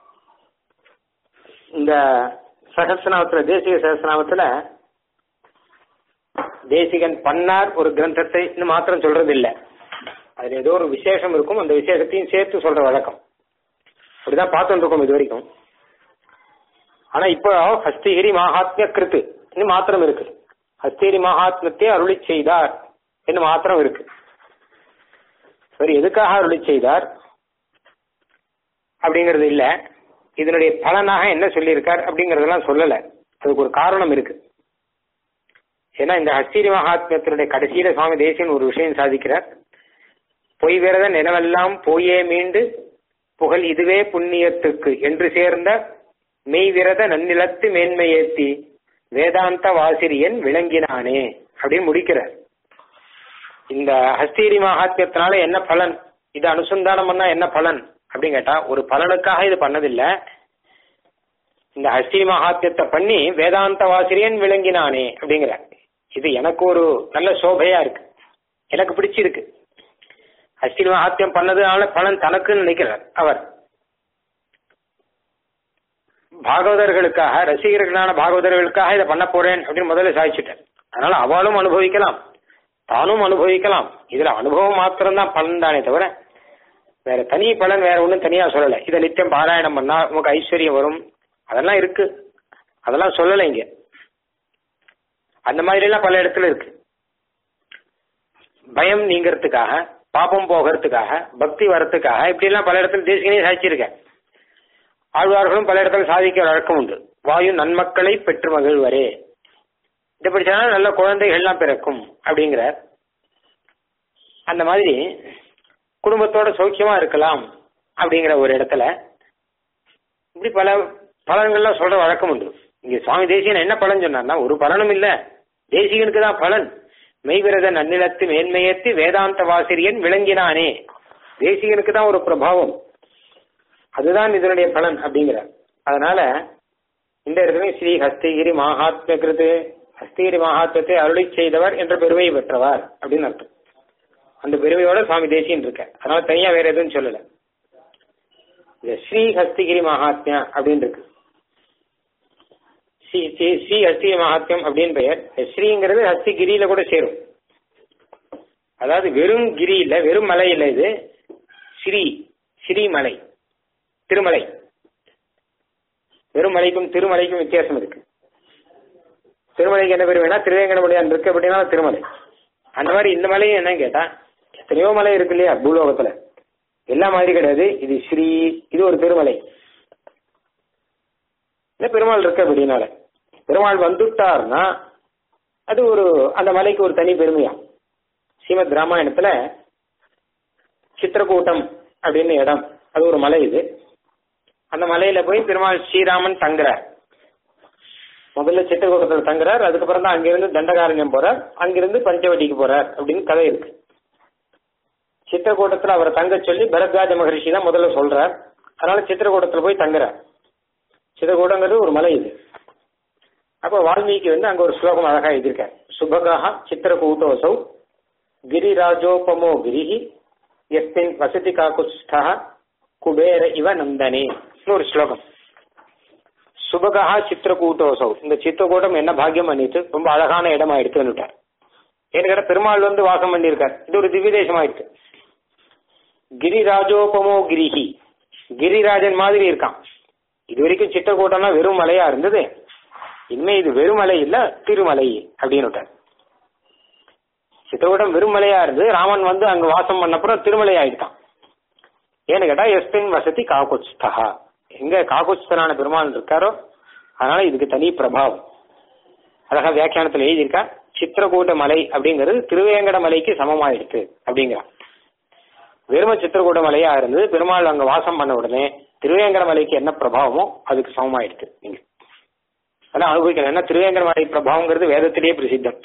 இந்த சகசநாமத்துல தேசிக சகசநாமத்துல தேசிகன் பண்ணார் ஒரு கிரந்தத்தை இன்னும் மாத்திரம் சொல்றது இல்ல அதுல ஏதோ ஒரு விசேஷம் இருக்கும் அந்த விசேஷத்தையும் சேர்த்து சொல்ற வழக்கம் அப்படிதான் பார்த்துட்டு இருக்கோம் இது வரைக்கும் ஆனா இப்போ ஹஸ்திகிரி மகாத்மிய கிருத்து இன்னும் மாத்திரம் இருக்கு ஹஸ்திகிரி மகாத்மத்தை அருளி செய்தார் என்று மாத்திரம் இருக்கு சரி எதுக்காக அருளி செய்தார் அப்படிங்கிறது இல்ல இதனுடைய பலனாக என்ன சொல்லியிருக்கார் அப்படிங்கறதெல்லாம் சொல்லல அதுக்கு ஒரு காரணம் இருக்கு ஏன்னா இந்த ஹஸ்திரி மகாத்மியத்தினுடைய கடைசியில சுவாமி தேசியன் ஒரு விஷயம் சாதிக்கிறார் பொய் விரத நிலவெல்லாம் போயே மீண்டு புகழ் இதுவே புண்ணியத்துக்கு என்று சேர்ந்த மெய் விரத நன்னிலத்து மேன்மையேத்தி வேதாந்த வாசிரியன் விளங்கினானே அப்படின்னு முடிக்கிறார் இந்த ஹஸ்தீரி மகாத்மியத்தினால என்ன பலன் இது அனுசந்தானம் பண்ணா என்ன பலன் அப்படின்னு கேட்டா ஒரு பலனுக்காக இது பண்ணதில்லை இந்த ஹஸ்தி மகாத்மியத்தை பண்ணி வேதாந்த வாசிரியன் விளங்கினானே அப்படிங்கிற இது எனக்கு ஒரு நல்ல சோபையா இருக்கு எனக்கு பிடிச்சிருக்கு ஹஸ்தி மகாத்மியம் பண்ணதுனால பலன் தனக்குன்னு நினைக்கிறார் அவர் பாகவதர்களுக்காக ரசிகர்களான பாகவதர்களுக்காக இதை பண்ண போறேன் அப்படின்னு முதல்ல சாதிச்சுட்டேன் அதனால அவளும் அனுபவிக்கலாம் தானும் அனுபவிக்கலாம் இதுல அனுபவம் மாத்திரம்தான் பலன் தானே தவிர வேற தனி பலன் வேற ஒன்றும் தனியா சொல்லலை இதை நித்தியம் பாராயணம் பண்ணா உமக்கு ஐஸ்வர்யம் வரும் அதெல்லாம் இருக்கு அதெல்லாம் சொல்லலை இங்க அந்த மாதிரி எல்லாம் பல இடத்துல இருக்கு பயம் நீங்கிறதுக்காக பாபம் போகிறதுக்காக பக்தி வரத்துக்காக இப்படி எல்லாம் பல இடத்துல தேசிகனே சாதிச்சிருக்கேன் ஆழ்வார்களும் பல இடத்துல சாதிக்க வழக்கம் உண்டு வாயு நன்மக்களை பெற்று மகிழ்வரே இதை படிச்சாலும் நல்ல குழந்தைகள் எல்லாம் பிறக்கும் அப்படிங்கிறார் அந்த மாதிரி குடும்பத்தோட சௌக்கியமா இருக்கலாம் அப்படிங்கிற ஒரு இடத்துல இப்படி பல பலன்கள்லாம் சொல்ற வழக்கம் உண்டு இங்க சுவாமி தேசியன் என்ன பலன் சொன்னார்னா ஒரு பலனும் இல்ல தேசிகனுக்கு தான் பலன் மெய்விரத நன்னிலத்து மேன்மையேத்தி வேதாந்த வாசிரியன் விளங்கினானே தேசிகனுக்கு தான் ஒரு பிரபாவம் அதுதான் இதனுடைய பலன் அப்படிங்கிறார் அதனால இந்த இடத்துல ஸ்ரீ ஹஸ்திகிரி மகாத்மிய கிருது ஹஸ்திகிரி மகாத்மத்தை அருளி செய்தவர் என்ற பெருமையை பெற்றவர் அப்படின்னு அர்த்தம் அந்த பெருமையோட சுவாமி தேசியன் இருக்க அதனால தனியா வேற எதுவும் சொல்லல இந்த ஸ்ரீ ஹஸ்திகிரி மகாத்மியா அப்படின்னு இருக்கு ஸ்ரீ ஸ்ரீ ஸ்ரீ ஹஸ்திகிரி மகாத்மியம் அப்படின்னு பெயர் ஸ்ரீங்கிறது ஹஸ்திகிரியில கூட சேரும் அதாவது வெறும் கிரி இல்ல வெறும் மலை இல்ல இது ஸ்ரீ ஸ்ரீமலை திருமலை வெறும் மலைக்கும் திருமலைக்கும் வித்தியாசம் இருக்கு திருமலைக்கு என்ன பேர் வேணா திருவேங்கடமுடியான் இருக்கு அப்படின்னா திருமலை அந்த மாதிரி இந்த மலையும் என்னன்னு கேட்டா எத்தனையோ மலை இருக்கு இல்லையா பூலோகத்துல எல்லா மாதிரி கிடையாது இது ஸ்ரீ இது ஒரு திருமலை இல்ல பெருமாள் இருக்கு அப்படின்னால பெருமாள் வந்துட்டார்னா அது ஒரு அந்த மலைக்கு ஒரு தனி பெருமையா ஸ்ரீமத் ராமாயணத்துல சித்திரக்கூட்டம் அப்படின்னு இடம் அது ஒரு மலை இது அந்த மலையில போய் பெருமாள் ஸ்ரீராமன் தங்குறார் முதல்ல சித்திரக்கூட்டத்தில் தங்குறார் அதுக்கப்புறம் தான் அங்கிருந்து தண்டகாரண்யம் போறார் அங்கிருந்து பஞ்சவட்டிக்கு போறார் அப்படின்னு கதை இருக்கு சித்திரக்கூட்டத்தில் அவரை தங்க சொல்லி பரத்வாஜ மகரிஷி தான் முதல்ல சொல்றார் அதனால சித்திரக்கூட்டத்தில் போய் தங்குறார் சித்திரக்கூட்டங்கிறது ஒரு மலை இது அப்போ வால்மீகி வந்து அங்க ஒரு ஸ்லோகம் அழகா எழுதியிருக்கார் சுபகாக சித்திரக்கூட்டோசௌ கிரிராஜோபமோ கிரிஹி எஸ்மின் வசதி காக்குஸ்தா குபேர இவ நந்தனே ஒரு ஸ்லோகம் சுபகா சித்திரக்கூட்டோசௌ இந்த சித்திரக்கூட்டம் என்ன பாக்கியம் பண்ணிட்டு ரொம்ப அழகான இடம் ஆயிடுச்சுன்னுட்டார் ஏன்னு கேட்டா பெருமாள் வந்து வாசம் பண்ணியிருக்கார் இது ஒரு திவ்ய தேசம் ஆயிடுச்சு கிரிராஜோபமோ கிரிஹி கிரிராஜன் மாதிரி இருக்கான் இது வரைக்கும் சித்திரக்கூட்டம்னா வெறும் மலையா இருந்தது இனிமே இது வெறும் மலை இல்ல திருமலை அப்படின்னு சித்திரக்கூட்டம் வெறும் மலையா இருந்தது ராமன் வந்து அங்க வாசம் பண்ணப்புறம் திருமலை ஆயிட்டான் ஏன்னு கேட்டா எஸ்பின் வசதி காகுஸ்தகா எங்க காகுஸ்தனான பெருமாள் இருக்காரோ அதனால இதுக்கு தனி பிரபாவம் அழகா வியாக்கியானத்துல எழுதியிருக்கா சித்திரக்கூட்ட மலை அப்படிங்கிறது திருவேங்கட மலைக்கு சமமாயிடுச்சு அப்படிங்கிறான் வெறும சித்திரக்கூட மலையா இருந்தது பெருமாள் அங்க வாசம் பண்ண உடனே திருவேங்கட மலைக்கு என்ன பிரபாவமோ அதுக்கு சமமாயிடுச்சு நீங்க அதான் அனுபவிக்கணும் ஏன்னா திருவேங்கட மலை பிரபாவங்கிறது வேதத்திலேயே பிரசித்தம்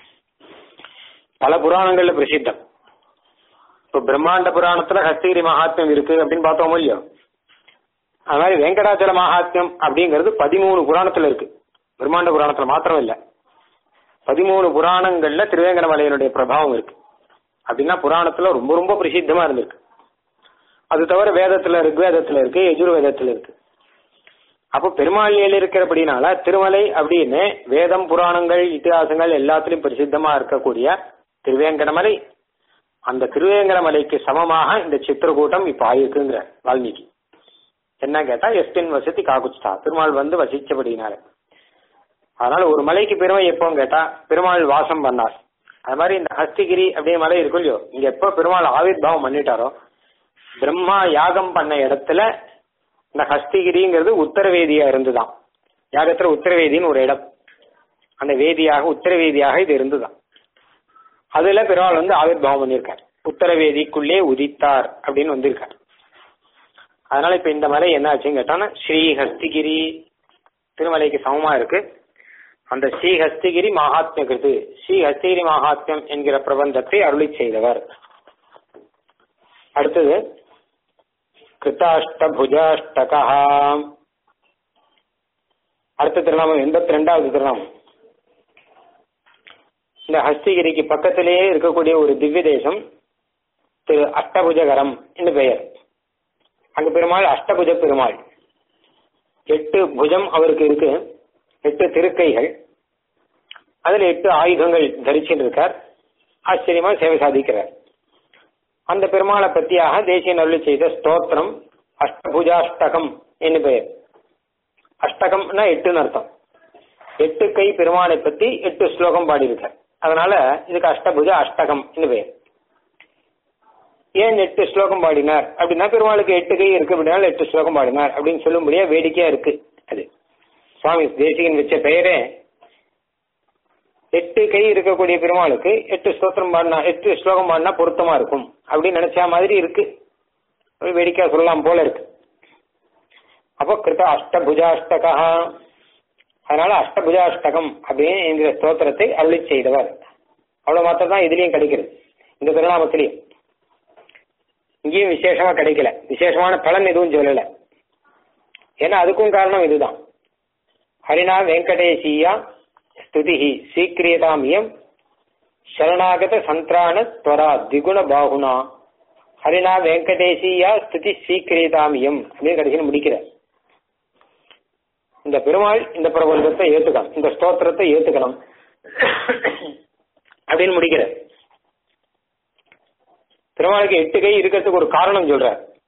பல புராணங்கள்ல பிரசித்தம் இப்ப பிரம்மாண்ட புராணத்துல ஹஸ்தகிரி மகாத்மியம் இருக்கு அப்படின்னு பார்த்தோமோ இல்லையோ அது மாதிரி வெங்கடாச்சல மகாத்மியம் அப்படிங்கிறது பதிமூணு புராணத்துல இருக்கு பிரம்மாண்ட புராணத்துல மாத்திரம் இல்ல பதிமூணு புராணங்கள்ல திருவேங்கடமலையனுடைய பிரபாவம் இருக்கு அப்படின்னா புராணத்துல ரொம்ப ரொம்ப பிரசித்தமா இருந்திருக்கு அது தவிர வேதத்துல ரிக்வேதத்துல இருக்கு எஜுர்வேதத்துல இருக்கு அப்போ பெருமாள் இருக்கிறபடினால திருமலை அப்படின்னு வேதம் புராணங்கள் இத்திகாசங்கள் எல்லாத்திலும் பிரசித்தமா இருக்கக்கூடிய திருவேங்கடமலை அந்த திருவேங்கர மலைக்கு சமமாக இந்த சித்திரக்கூட்டம் இப்ப ஆயிருக்குங்கிற வால்மீகி என்ன கேட்டா எஸ்டின் வசதி காகுஸ்தா பெருமாள் வந்து வசிச்சபடினால அதனால ஒரு மலைக்கு பெருமை எப்போன்னு கேட்டா பெருமாள் வாசம் பண்ணார் அது மாதிரி இந்த ஹஸ்திகிரி அப்படிங்கிற மலை இருக்கும் இல்லையோ இங்க எப்போ பெருமாள் ஆவிர்வாவம் பண்ணிட்டாரோ பிரம்மா யாகம் பண்ண இடத்துல இந்த ஹஸ்திகிரிங்கிறது உத்தரவேதியா இருந்துதான் யாகத்துல உத்தரவேதின்னு ஒரு இடம் அந்த வேதியாக உத்தரவேதியாக இது இருந்துதான் அதுல பெருமாள் வந்து ஆவிர்வாவம் பண்ணியிருக்கார் உத்தரவேதிக்குள்ளே உதித்தார் அப்படின்னு வந்திருக்கார் அதனால இப்ப இந்த மலை என்ன ஆச்சுன்னு கேட்டான்னா ஸ்ரீ ஹஸ்திகிரி திருமலைக்கு சமமா இருக்கு அந்த ஸ்ரீ ஹஸ்திகிரி மகாத்மிய கிருது ஸ்ரீ ஹஸ்திகிரி மகாத்மியம் என்கிற பிரபந்தத்தை அருளி செய்தவர் அடுத்தது கிருத்தாஷ்டபுஜாஷ்டகா அடுத்த திருநாமம் எண்பத்தி ரெண்டாவது திருநாமம் இந்த ஹஸ்திகிரிக்கு பக்கத்திலேயே இருக்கக்கூடிய ஒரு திவ்ய தேசம் திரு அஷ்டபுஜகரம் என்று பெயர் அங்க பெருமாள் அஷ்டபுஜ பெருமாள் எட்டு புஜம் அவருக்கு இருக்கு எட்டு திருக்கைகள் அதுல எட்டு ஆயுதங்கள் தரிச்சுட்டு இருக்கார் ஆச்சரியமா சேவை சாதிக்கிறார் அந்த பெருமாளை பத்தியாக தேசிய நருளி செய்த ஸ்தோத்திரம் அஷ்டபுஜாஷ்டகம் என்று பெயர் அஷ்டகம்னா எட்டுன்னு அர்த்தம் எட்டு கை பெருமாளை பத்தி எட்டு ஸ்லோகம் பாடியிருக்கார் அதனால இதுக்கு அஷ்டபுஜ அஷ்டகம் என்று பெயர் ஏன் எட்டு ஸ்லோகம் பாடினார் அப்படின்னா பெருமாளுக்கு எட்டு கை இருக்கு அப்படின்னால எட்டு ஸ்லோகம் பாடினார் அப்படின்னு சொல்லும்படியா வேடிக்கையா இருக்கு அது சுவாமி தேசிகன் வச்ச பெயரே எட்டு கை இருக்கக்கூடிய பெருமாளுக்கு எட்டு ஸ்தோத்திரம் பாடினா எட்டு ஸ்லோகம் பாடினா பொருத்தமா இருக்கும் அப்படின்னு நினைச்ச மாதிரி இருக்கு ஒரு வேடிக்கையா சொல்லலாம் போல இருக்கு அப்போ கிருத அஷ்டபுஜாஷ்டகா அதனால அஷ்டபுஜாஷ்டகம் அப்படின்னு என்கிற ஸ்தோத்திரத்தை அருளி செய்தவர் அவ்வளவு மாத்திரம் தான் இதுலயும் கிடைக்கிறது இந்த திருநாமத்திலையும் இங்கேயும் விசேஷமா கிடைக்கல விசேஷமான பலன் எதுவும் சொல்லல ஏன்னா அதுக்கும் காரணம் இதுதான் ஹரிணா வெங்கடேசியா ஸ்துதி சீக்கிரியதாமியம் சரணாகத சந்திராண துவரா திகுண பாகுனா ஹரிணா வெங்கடேசியா ஸ்துதி சீக்கிரியதாமியம் அப்படின்னு கடைசியில் முடிக்கிற இந்த பெருமாள் இந்த பிரபந்தத்தை ஏத்துக்கணும் இந்த ஸ்தோத்திரத்தை ஏத்துக்கணும் அப்படின்னு முடிக்கிற பெருமாளுக்கு எட்டு கை இருக்கிறதுக்கு ஒரு காரணம் சொல்ற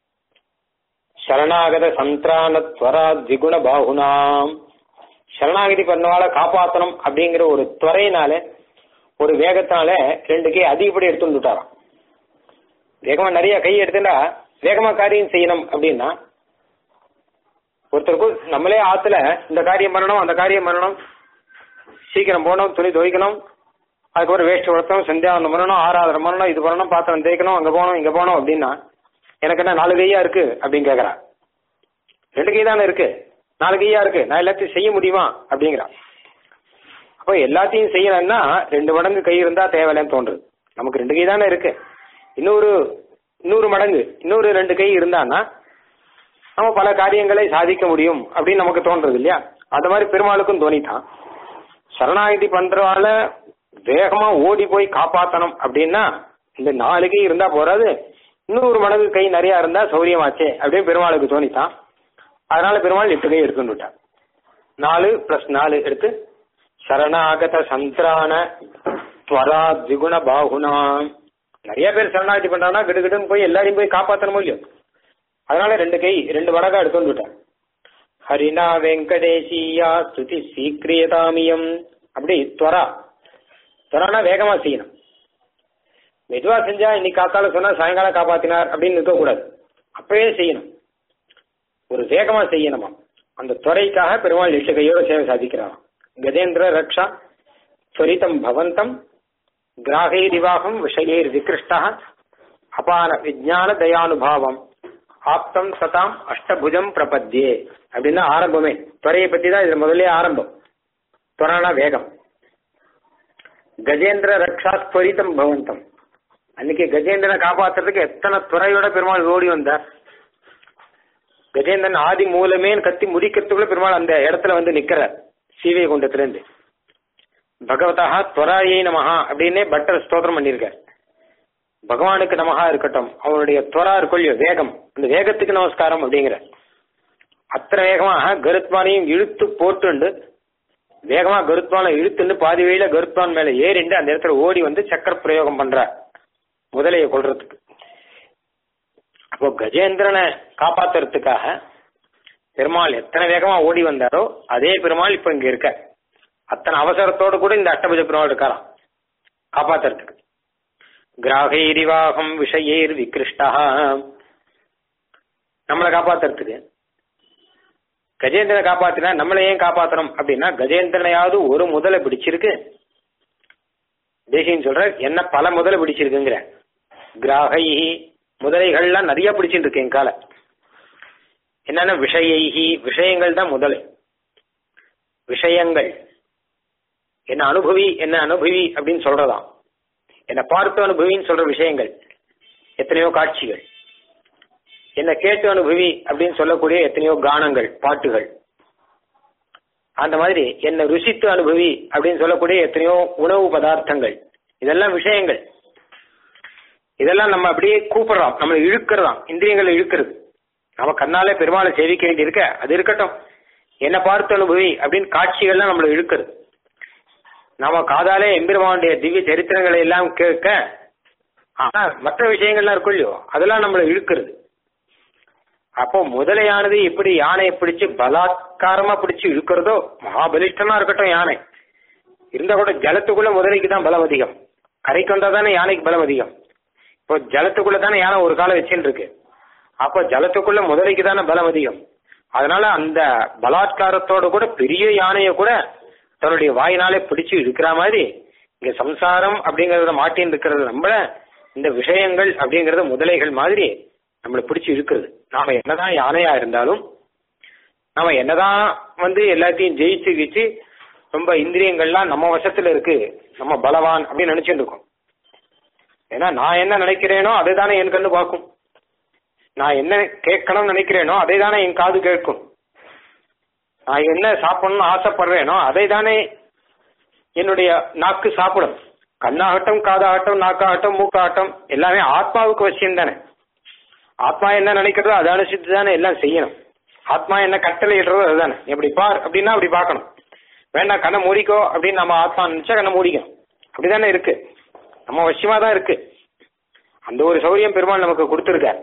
சரணாகத சந்திரான துவரா திகுண பாகுனாம் சரணாகதி பண்ணவால காப்பாத்தணும் அப்படிங்கிற ஒரு துறையினால ஒரு வேகத்தினால ரெண்டு கை அதிகப்படி எடுத்துட்டு விட்டாராம் வேகமா நிறைய கை எடுத்துட்டா வேகமா காரியம் செய்யணும் அப்படின்னா ஒருத்தருக்கும் நம்மளே ஆத்துல இந்த காரியம் பண்ணணும் அந்த காரியம் பண்ணணும் சீக்கிரம் போகணும் துணி துவைக்கணும் அதுக்கப்புறம் வேஷ்டி உடுத்தணும் சந்தியாவந்தம் பண்ணணும் ஆராதனை பண்ணணும் இது பண்ணணும் பாத்திரம் தேய்க்கணும் அங்க போகணும் இங்க போகணும் அப்படின்னா எனக்கு என்ன நாலு கையா இருக்கு அப்படின்னு கேக்குறா ரெண்டு கை தானே இருக்கு நாலு கையா இருக்கு நான் எல்லாத்தையும் செய்ய முடியுமா அப்படிங்கிறா அப்போ எல்லாத்தையும் செய்யணும்னா ரெண்டு மடங்கு கை இருந்தா தேவையில்லைன்னு தோன்றுது நமக்கு ரெண்டு கை தானே இருக்கு இன்னொரு இன்னொரு மடங்கு இன்னொரு ரெண்டு கை இருந்தான்னா நம்ம பல காரியங்களை சாதிக்க முடியும் அப்படின்னு நமக்கு தோன்றது இல்லையா அது மாதிரி பெருமாளுக்கும் தோணித்தான் சரணாகிதி பண்றவால வேகமா ஓடி போய் காப்பாத்தணும் அப்படின்னா இந்த நாலு கை இருந்தா போறாது இன்னொரு மடங்கு கை நிறைய இருந்தா சௌரியமாச்சே அப்படின்னு பெருமாளுக்கு தோணித்தான் அதனால பெருமாள் எட்டு கை எடுத்துன்னு விட்டார் நாலு பிளஸ் நாலு எடுத்து சரணாகத சந்திரான துவரா திகுண பாகுனா நிறைய பேர் சரணாகதி பண்றாங்கன்னா கிடுகிடுன்னு போய் எல்லாரையும் போய் காப்பாத்தணும் இல்லையோ அதனால ரெண்டு கை ரெண்டு மடங்கா எடுத்துன்னு விட்டார் ஹரினா வெங்கடேசியா ஸ்துதி சீக்கிரியதாமியம் அப்படி துவரா துவரானா வேகமா செய்யணும் மெதுவா செஞ்சா இன்னைக்கு காத்தால சொன்னா சாயங்காலம் காப்பாத்தினார் அப்படின்னு இருக்கக்கூடாது அப்பவே செய்யணும் ஒரு வேகமா செய்யணுமா அந்த துறைக்காக பெருமாள் எட்டு கையோட சேவை சாதிக்கிறாராம் கஜேந்திர ரக்ஷா துவரிதம் பவந்தம் கிராகைரிவாகம் விஷயேர் விகிருஷ்டா அபார விஜான தயானுபாவம் ஆப்தம் சதாம் அஷ்டபுஜம் பிரபத்யே அப்படின்னு ஆரம்பமே துறையை பத்தி தான் இதுல முதல்ல ஆரம்பம் துவரானா வேகம் கஜேந்திர ரக்ஷா ஸ்வரிதம் பவந்தம் அன்னைக்கு கஜேந்திரனை காப்பாத்துறதுக்கு எத்தனை துறையோட பெருமாள் ஓடி வந்தார் கஜேந்திரன் ஆதி மூலமே கத்தி முடிக்கிறதுக்குள்ள பெருமாள் அந்த இடத்துல வந்து நிக்கிறார் சீவை குண்டத்திலிருந்து பகவதா துவராயை நமஹா அப்படின்னே பட்டர் ஸ்தோத்திரம் பண்ணியிருக்கார் பகவானுக்கு நமஹா இருக்கட்டும் அவனுடைய துவரா இருக்கொள்ளியோ வேகம் அந்த வேகத்துக்கு நமஸ்காரம் அப்படிங்கிற அத்தனை வேகமாக கருத்மானையும் இழுத்து போட்டுண்டு வேகமா கருத்வானை இழுத்துண்டு பாதி வழியில கருத்வான் மேல ஏறிண்டு அந்த இடத்துல ஓடி வந்து சக்கர பிரயோகம் பண்றார் முதலையை கொல்றதுக்கு அப்போ கஜேந்திரனை காப்பாத்துறதுக்காக பெருமாள் எத்தனை வேகமா ஓடி வந்தாரோ அதே பெருமாள் இப்ப இங்க இருக்க அத்தனை அவசரத்தோடு கூட இந்த அஷ்டபுஜ பெருமாள் இருக்காராம் காப்பாத்துறதுக்கு கிராகைரிவாகம் விஷயேர் விகிருஷ்டா நம்மளை காப்பாத்துறதுக்கு கஜேந்திரனை காப்பாத்தினா நம்மளை ஏன் காப்பாத்தணும் அப்படின்னா கஜேந்திரனையாவது ஒரு முதலை பிடிச்சிருக்கு தேசியம் சொல்ற என்ன பல முதலை பிடிச்சிருக்குங்கிற கிராகை முதலைகள்லாம் நிறைய பிடிச்சிட்டு இருக்கு என் கால என்னன்னா விஷயைகி விஷயங்கள் தான் முதலை விஷயங்கள் என்ன அனுபவி என்ன அனுபவி அப்படின்னு சொல்றதாம் என்ன பார்த்து அனுபவின்னு சொல்ற விஷயங்கள் எத்தனையோ காட்சிகள் என்ன கேட்டு அனுபவி அப்படின்னு சொல்லக்கூடிய எத்தனையோ கானங்கள் பாட்டுகள் அந்த மாதிரி என்ன ருசித்து அனுபவி அப்படின்னு சொல்லக்கூடிய எத்தனையோ உணவு பதார்த்தங்கள் இதெல்லாம் விஷயங்கள் இதெல்லாம் நம்ம அப்படியே கூப்பிடுறோம் நம்மளை இழுக்கிறதாம் இந்திரியங்களை இழுக்கிறது நம்ம கண்ணாலே பெருமாளை சேவிக்க வேண்டி இருக்க அது இருக்கட்டும் என்ன பார்த்து அனுபவி அப்படின்னு காட்சிகள்லாம் நம்மளை இழுக்கிறது நாம காதாலே எம்பெருமானுடைய திவ்ய சரித்திரங்களை எல்லாம் கேட்க ஆனா மற்ற விஷயங்கள்லாம் இருக்கும் இல்லையோ அதெல்லாம் நம்மளை இழுக்கிறது அப்போ முதலையானது எப்படி யானையை பிடிச்சு பலாத்காரமா பிடிச்சு இழுக்கிறதோ மகாபலிஷ்டமா இருக்கட்டும் யானை இருந்தா கூட ஜலத்துக்குள்ள முதலைக்கு தான் பலம் அதிகம் கரைக்கு வந்தா தானே யானைக்கு பலம் அதிகம் இப்போ ஜலத்துக்குள்ள தானே யானை ஒரு காலம் வச்சுட்டு இருக்கு அப்போ ஜலத்துக்குள்ள முதலைக்கு தானே பலம் அதிகம் அதனால அந்த பலாத்காரத்தோட கூட பெரிய யானையை கூட தன்னுடைய வாயினாலே பிடிச்சு இழுக்கிற மாதிரி இங்க சம்சாரம் அப்படிங்கறத மாட்டின்னு இருக்கிறது நம்மள இந்த விஷயங்கள் அப்படிங்கறது முதலைகள் மாதிரி நம்மளை பிடிச்சு இழுக்குறது நாம என்னதான் யானையா இருந்தாலும் நாம என்னதான் வந்து எல்லாத்தையும் ஜெயிச்சு கிச்சு ரொம்ப இந்திரியங்கள்லாம் நம்ம வசத்துல இருக்கு நம்ம பலவான் அப்படின்னு நினைச்சுட்டு இருக்கோம் ஏன்னா நான் என்ன நினைக்கிறேனோ அதை தானே என் கண்ணு பார்க்கும் நான் என்ன கேட்கணும்னு நினைக்கிறேனோ அதை தானே என் காது கேட்கும் நான் என்ன சாப்பிடணும்னு ஆசைப்படுறேனோ அதை தானே என்னுடைய நாக்கு சாப்பிடும் கண்ணாகட்டும் காதாகட்டும் நாக்காகட்டும் மூக்காகட்டும் எல்லாமே ஆத்மாவுக்கு வசியம் தானே ஆத்மா என்ன நினைக்கிறதோ அதை அனுசரித்து தானே எல்லாம் செய்யணும் ஆத்மா என்ன கட்டளை இடுறதோ அதுதானே எப்படி பார் அப்படின்னா அப்படி பார்க்கணும் வேண்டாம் கண்ணை மூடிக்கோ அப்படின்னு நம்ம ஆத்மா நினைச்சா கண்ணை மூடிக்கணும் அப்படிதானே இருக்கு நம்ம வசியமா தான் இருக்கு அந்த ஒரு சௌரியம் பெருமாள் நமக்கு கொடுத்துருக்கார்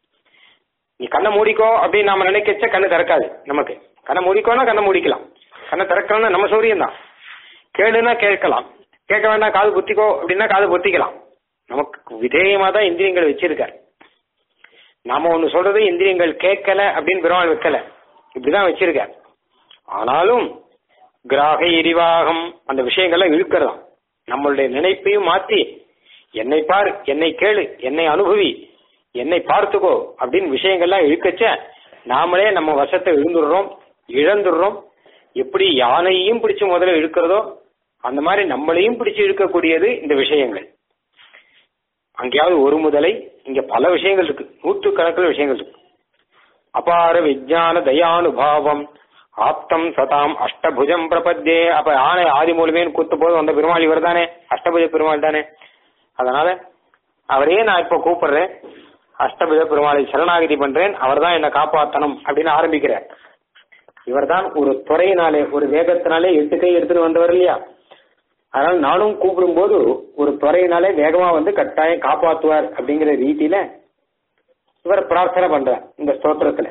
நீ கண்ணை மூடிக்கோ அப்படின்னு நாம நினைக்கச்ச கண்ணு திறக்காது நமக்கு கண்ணை மூடிக்கோனா கண்ணை மூடிக்கலாம் கண்ணை திறக்கணும்னா நம்ம சௌரியம் தான் கேளுன்னா கேட்கலாம் கேட்க வேண்டாம் காது பொத்திக்கோ அப்படின்னா காது பொத்திக்கலாம் நமக்கு விதேயமா தான் இந்திரியங்கள் வச்சிருக்காரு நாம ஒண்ணு சொல்றது இந்திரியங்கள் கேட்கல அப்படின்னு பெருமாள் வைக்கல இப்படிதான் வச்சிருக்கார் ஆனாலும் கிராக எரிவாகம் அந்த விஷயங்கள்லாம் இழுக்கிறதாம் நம்மளுடைய நினைப்பையும் மாத்தி என்னை பார் என்னை கேளு என்னை அனுபவி என்னை பார்த்துக்கோ அப்படின்னு விஷயங்கள்லாம் இழுக்கச்ச நாமளே நம்ம வசத்தை இழுந்துடுறோம் இழந்துடுறோம் எப்படி யானையும் பிடிச்சு முதல்ல இழுக்கிறதோ அந்த மாதிரி நம்மளையும் பிடிச்சு இழுக்கக்கூடியது இந்த விஷயங்கள் அங்கேயாவது ஒரு முதலை இங்க பல விஷயங்கள் இருக்கு நூற்று கணக்கில் விஷயங்கள் இருக்கு அபார விஜயான தயானுபாவம் ஆப்தம் சதாம் அஷ்டபுஜம் பிரபத்தே அப்ப ஆனை ஆதி மூலமேன்னு கூத்து போது அந்த பெருமாள் இவர் தானே அஷ்டபுஜ பெருமாள் தானே அதனால அவரையே நான் இப்ப கூப்பிடுறேன் அஷ்டபுஜ பெருமாளை சரணாகதி பண்றேன் அவர் தான் என்னை காப்பாத்தணும் அப்படின்னு ஆரம்பிக்கிறார் இவர் தான் ஒரு துறையினாலே ஒரு வேகத்தினாலே எட்டு கை எடுத்துட்டு வந்தவர் இல்லையா அதனால நானும் கூப்பிடும்போது ஒரு துறையினாலே வேகமா வந்து கட்டாயம் காப்பாத்துவார் அப்படிங்கிற ரீதியில இவர் பிரார்த்தனை பண்றார் இந்த ஸ்தோத்திரத்துல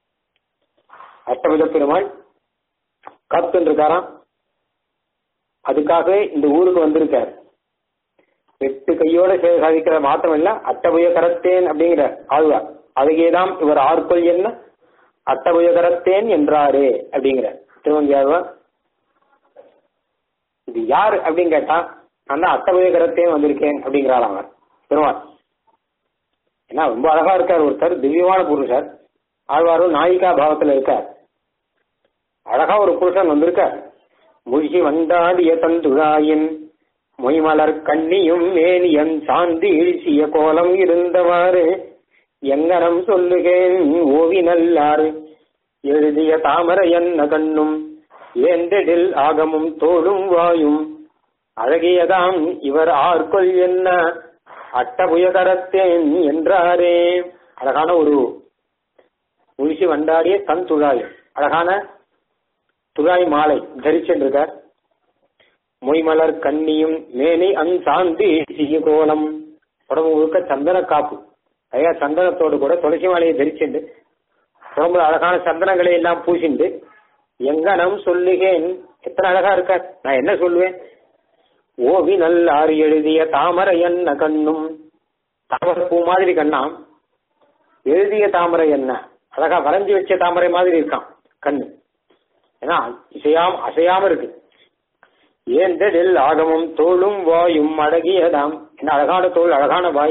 அஷ்டபுஜ பெருமாள் காத்துன்னு இருக்காராம் அதுக்காக இந்த ஊருக்கு வந்திருக்கார் எட்டு கையோட சேவை சாதிக்கிற மாத்திரம் இல்ல அட்டபுய கரத்தேன் அப்படிங்கிற ஆழ்வார் அதுகேதாம் இவர் ஆர்கொள் என்ன அட்டபுய கரத்தேன் என்றாரே அப்படிங்கிற திருவங்கி ஆழ்வார் இது யார் அப்படின்னு கேட்டா நான் தான் அட்டபுய கரத்தேன் வந்திருக்கேன் அப்படிங்கிறார் அவர் பெருமாள் ஏன்னா ரொம்ப அழகா இருக்கார் ஒருத்தர் திவ்யமான புருஷர் ஆழ்வாரும் நாயிகா பாவத்துல இருக்கார் அழகா ஒரு புருஷன் வந்திருக்கார் முழுகி வந்தாடிய தந்துழாயின் மொய்மலர் கண்ணியும் மேனியன் சாந்தி இழிசிய கோலம் இருந்தவாறு எங்கனம் சொல்லுகேன் ஓவி நல்லாறு எழுதிய தாமரை என்ன கண்ணும் ஏந்தெடில் ஆகமும் தோளும் வாயும் அழகியதாம் இவர் ஆர்கொள் என்ன அட்டபுயகரத்தேன் என்றாரே அழகான ஒரு முழிச்சு வண்டாடிய தன் துழாய் அழகான துழாய் மாலை தரிச்சென்றிருக்கார் மொய்மலர் கண்ணியும் மேனி அஞ்சாந்தி கோலம் உடம்பு முழுக்க சந்தன காப்பு ஐயா சந்தனத்தோடு கூட துளசி மாலையை தரிச்சுண்டு உடம்புல அழகான சந்தனங்களை எல்லாம் பூசிண்டு எங்கனம் சொல்லுகேன் எத்தனை அழகா இருக்க நான் என்ன சொல்லுவேன் ஓவி நல்லார் எழுதிய தாமரை என்ன கண்ணும் தாமரை பூ மாதிரி கண்ணாம் எழுதிய தாமரை என்ன அழகா வரைஞ்சி வச்ச தாமரை மாதிரி இருக்கான் கண்ணு ஏன்னா இசையாம அசையாம இருக்கு ஏந்தடில் ஆகமும் தோளும் வாயும் அழகியதாம் என்ன அழகான தோல் அழகான வாய்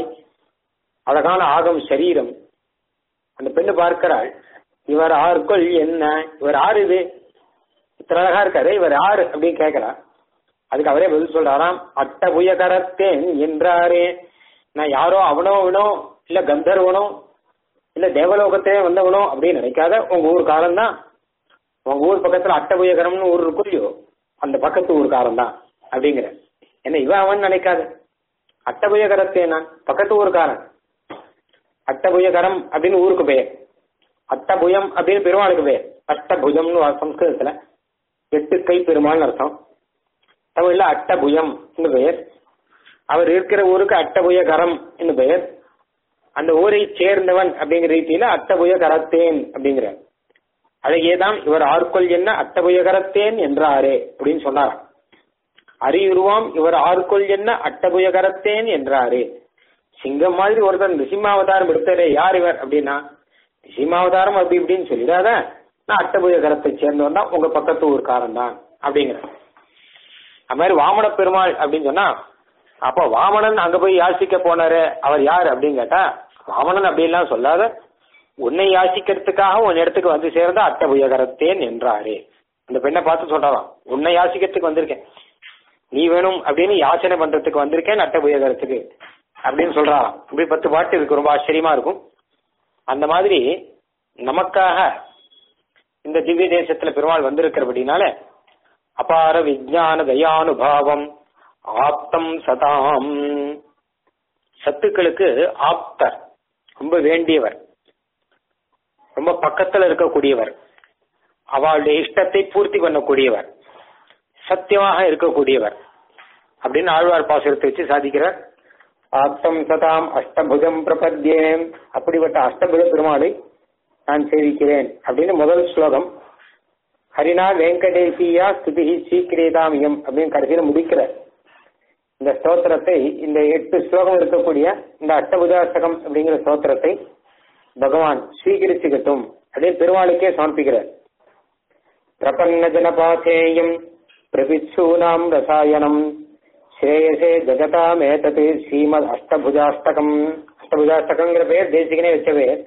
அழகான ஆகம் சரீரம் அந்த பெண்ணு பார்க்கிறாள் இவர் ஆர்கொள் என்ன இவர் ஆறு இது இத்தனை அழகா இருக்காரு இவர் ஆறு அப்படின்னு கேட்கிறா அதுக்கு அவரே பதில் சொல்றாராம் அட்ட புயகரத்தேன் என்றாரே நான் யாரோ அவனோ அவனோ இல்ல கந்தர்வனோ இல்ல தேவலோகத்திலே வந்தவனோ அப்படின்னு நினைக்காத உங்க ஊர் காலம் தான் உங்க ஊர் பக்கத்துல அட்டபுயகரம்னு ஊர் இருக்கும் இல்லையோ அந்த பக்கத்து ஊர்காரன் தான் அப்படிங்கிற என்ன இவன் அவன் நினைக்காத அட்டபுயகரத்தே நான் பக்கத்து ஊர்காரன் அட்டபுயகரம் அப்படின்னு ஊருக்கு பெயர் அட்டபுயம் அப்படின்னு பெருமாளுக்கு பெயர் அஷ்டபுஜம்னு சம்ஸ்கிருதத்துல எட்டு கை பெருமாள்னு அர்த்தம் தமிழ்ல அட்டபுயம் பெயர் அவர் இருக்கிற ஊருக்கு அட்டபுயகரம் பெயர் அந்த ஊரை சேர்ந்தவன் அப்படிங்கிற ரீதியில அட்டபுய கரத்தேன் அப்படிங்கிற அழகேதான் இவர் ஆர்கொள் என்ன அட்டபுய கரத்தேன் என்றாரே அப்படின்னு சொன்னாராம் அறியுருவாம் இவர் ஆர்கொள் என்ன அட்டபுய கரத்தேன் என்றாரே சிங்கம் மாதிரி ஒருத்தர் நிசிம்மாவதாரம் எடுத்தாரே யார் இவர் அப்படின்னா நிசிம்மாவதாரம் அப்படி இப்படின்னு சொல்லிடாத நான் அட்டபுய கரத்தை சேர்ந்தவன் தான் உங்க பக்கத்து ஊர்க்காரன் தான் அப்படிங்கிற அது மாதிரி வாமன பெருமாள் அப்படின்னு சொன்னா அப்போ வாமனன் அங்க போய் யாசிக்க போனாரு அவர் யார் அப்படின்னு கேட்டா வாமனன் அப்படின்லாம் சொல்லாத உன்னை யாசிக்கிறதுக்காக உன் இடத்துக்கு வந்து சேர்ந்த அட்டபுயகரத்தேன் என்றாரே அந்த பெண்ணை பார்த்து சொல்றாராம் உன்னை யாசிக்கிறதுக்கு வந்திருக்கேன் நீ வேணும் அப்படின்னு யாசனை பண்றதுக்கு வந்திருக்கேன் அட்டபுயகரத்துக்கு அப்படின்னு சொல்றாராம் இப்படி பத்து பாட்டு இருக்கு ரொம்ப ஆச்சரியமா இருக்கும் அந்த மாதிரி நமக்காக இந்த திவ்ய தேசத்துல பெருமாள் வந்திருக்கிறபடினால அபார விஜயான தயானுபாவம் ஆப்தம் சதாம் சத்துக்களுக்கு ஆப்தர் ரொம்ப வேண்டியவர் ரொம்ப பக்கத்துல இருக்கக்கூடியவர் அவளுடைய இஷ்டத்தை பூர்த்தி பண்ணக்கூடியவர் சத்தியமாக இருக்கக்கூடியவர் அப்படின்னு ஆழ்வார் பாசுரத்தை வச்சு சாதிக்கிறார் ஆப்தம் சதாம் அஷ்டபுஜம் பிரபத்யே அப்படிப்பட்ட அஷ்டபுஜ பெருமாளை நான் சேவிக்கிறேன் அப்படின்னு முதல் ஸ்லோகம் ஹரினா வெங்கடேசியா ஸ்துதி சீக்கிரேதாமியம் அப்படின்னு கடைசியில் முடிக்கிறார் இந்த ஸ்தோத்திரத்தை இந்த எட்டு ஸ்லோகம் இருக்கக்கூடிய இந்த அஷ்டபுஜாஷ்டகம் அப்படிங்கிற ஸ்தோத்திரத்தை பகவான் ஸ்வீகரிச்சுக்கட்டும் அப்படின்னு பெருமாளுக்கே சமர்ப்பிக்கிறார் பிரபன்ன ஜனபாசேயம் பிரபித்சூனாம் ரசாயனம் ஸ்ரேயசே ஜகதாம் ஏதது ஸ்ரீமத் அஷ்டபுஜாஷ்டகம் அஷ்டபுஜாஷ்டகங்கிற பேர் தேசிகனே வச்ச பேர்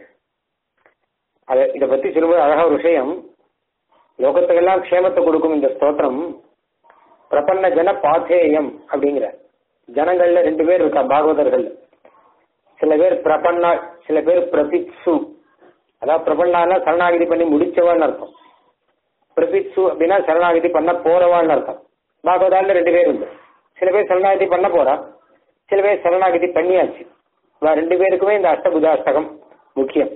அதை இதை பத்தி சொல்லும்போது அழகா ஒரு விஷயம் லோகத்துக்கெல்லாம் க்ஷேமத்தை கொடுக்கும் இந்த ஸ்தோத்திரம் பிரபன்ன ஜன பாத்தேயம் அப்படிங்கிற ஜனங்கள்ல ரெண்டு பேர் இருக்கா பாகவதர்கள் சில பேர் பிரபன்னா சில பேர் பிரபித்சு அதாவது பிரபன்னானா சரணாகிதி பண்ணி முடிச்சவான்னு அர்த்தம் பிரபித்சு அப்படின்னா சரணாகிதி பண்ண போறவான்னு அர்த்தம் பாகவதால ரெண்டு பேர் உண்டு சில பேர் சரணாகிதி பண்ண போறா சில பேர் சரணாகிதி பண்ணியாச்சு ரெண்டு பேருக்குமே இந்த அஷ்டபுஜாஷ்டகம் முக்கியம்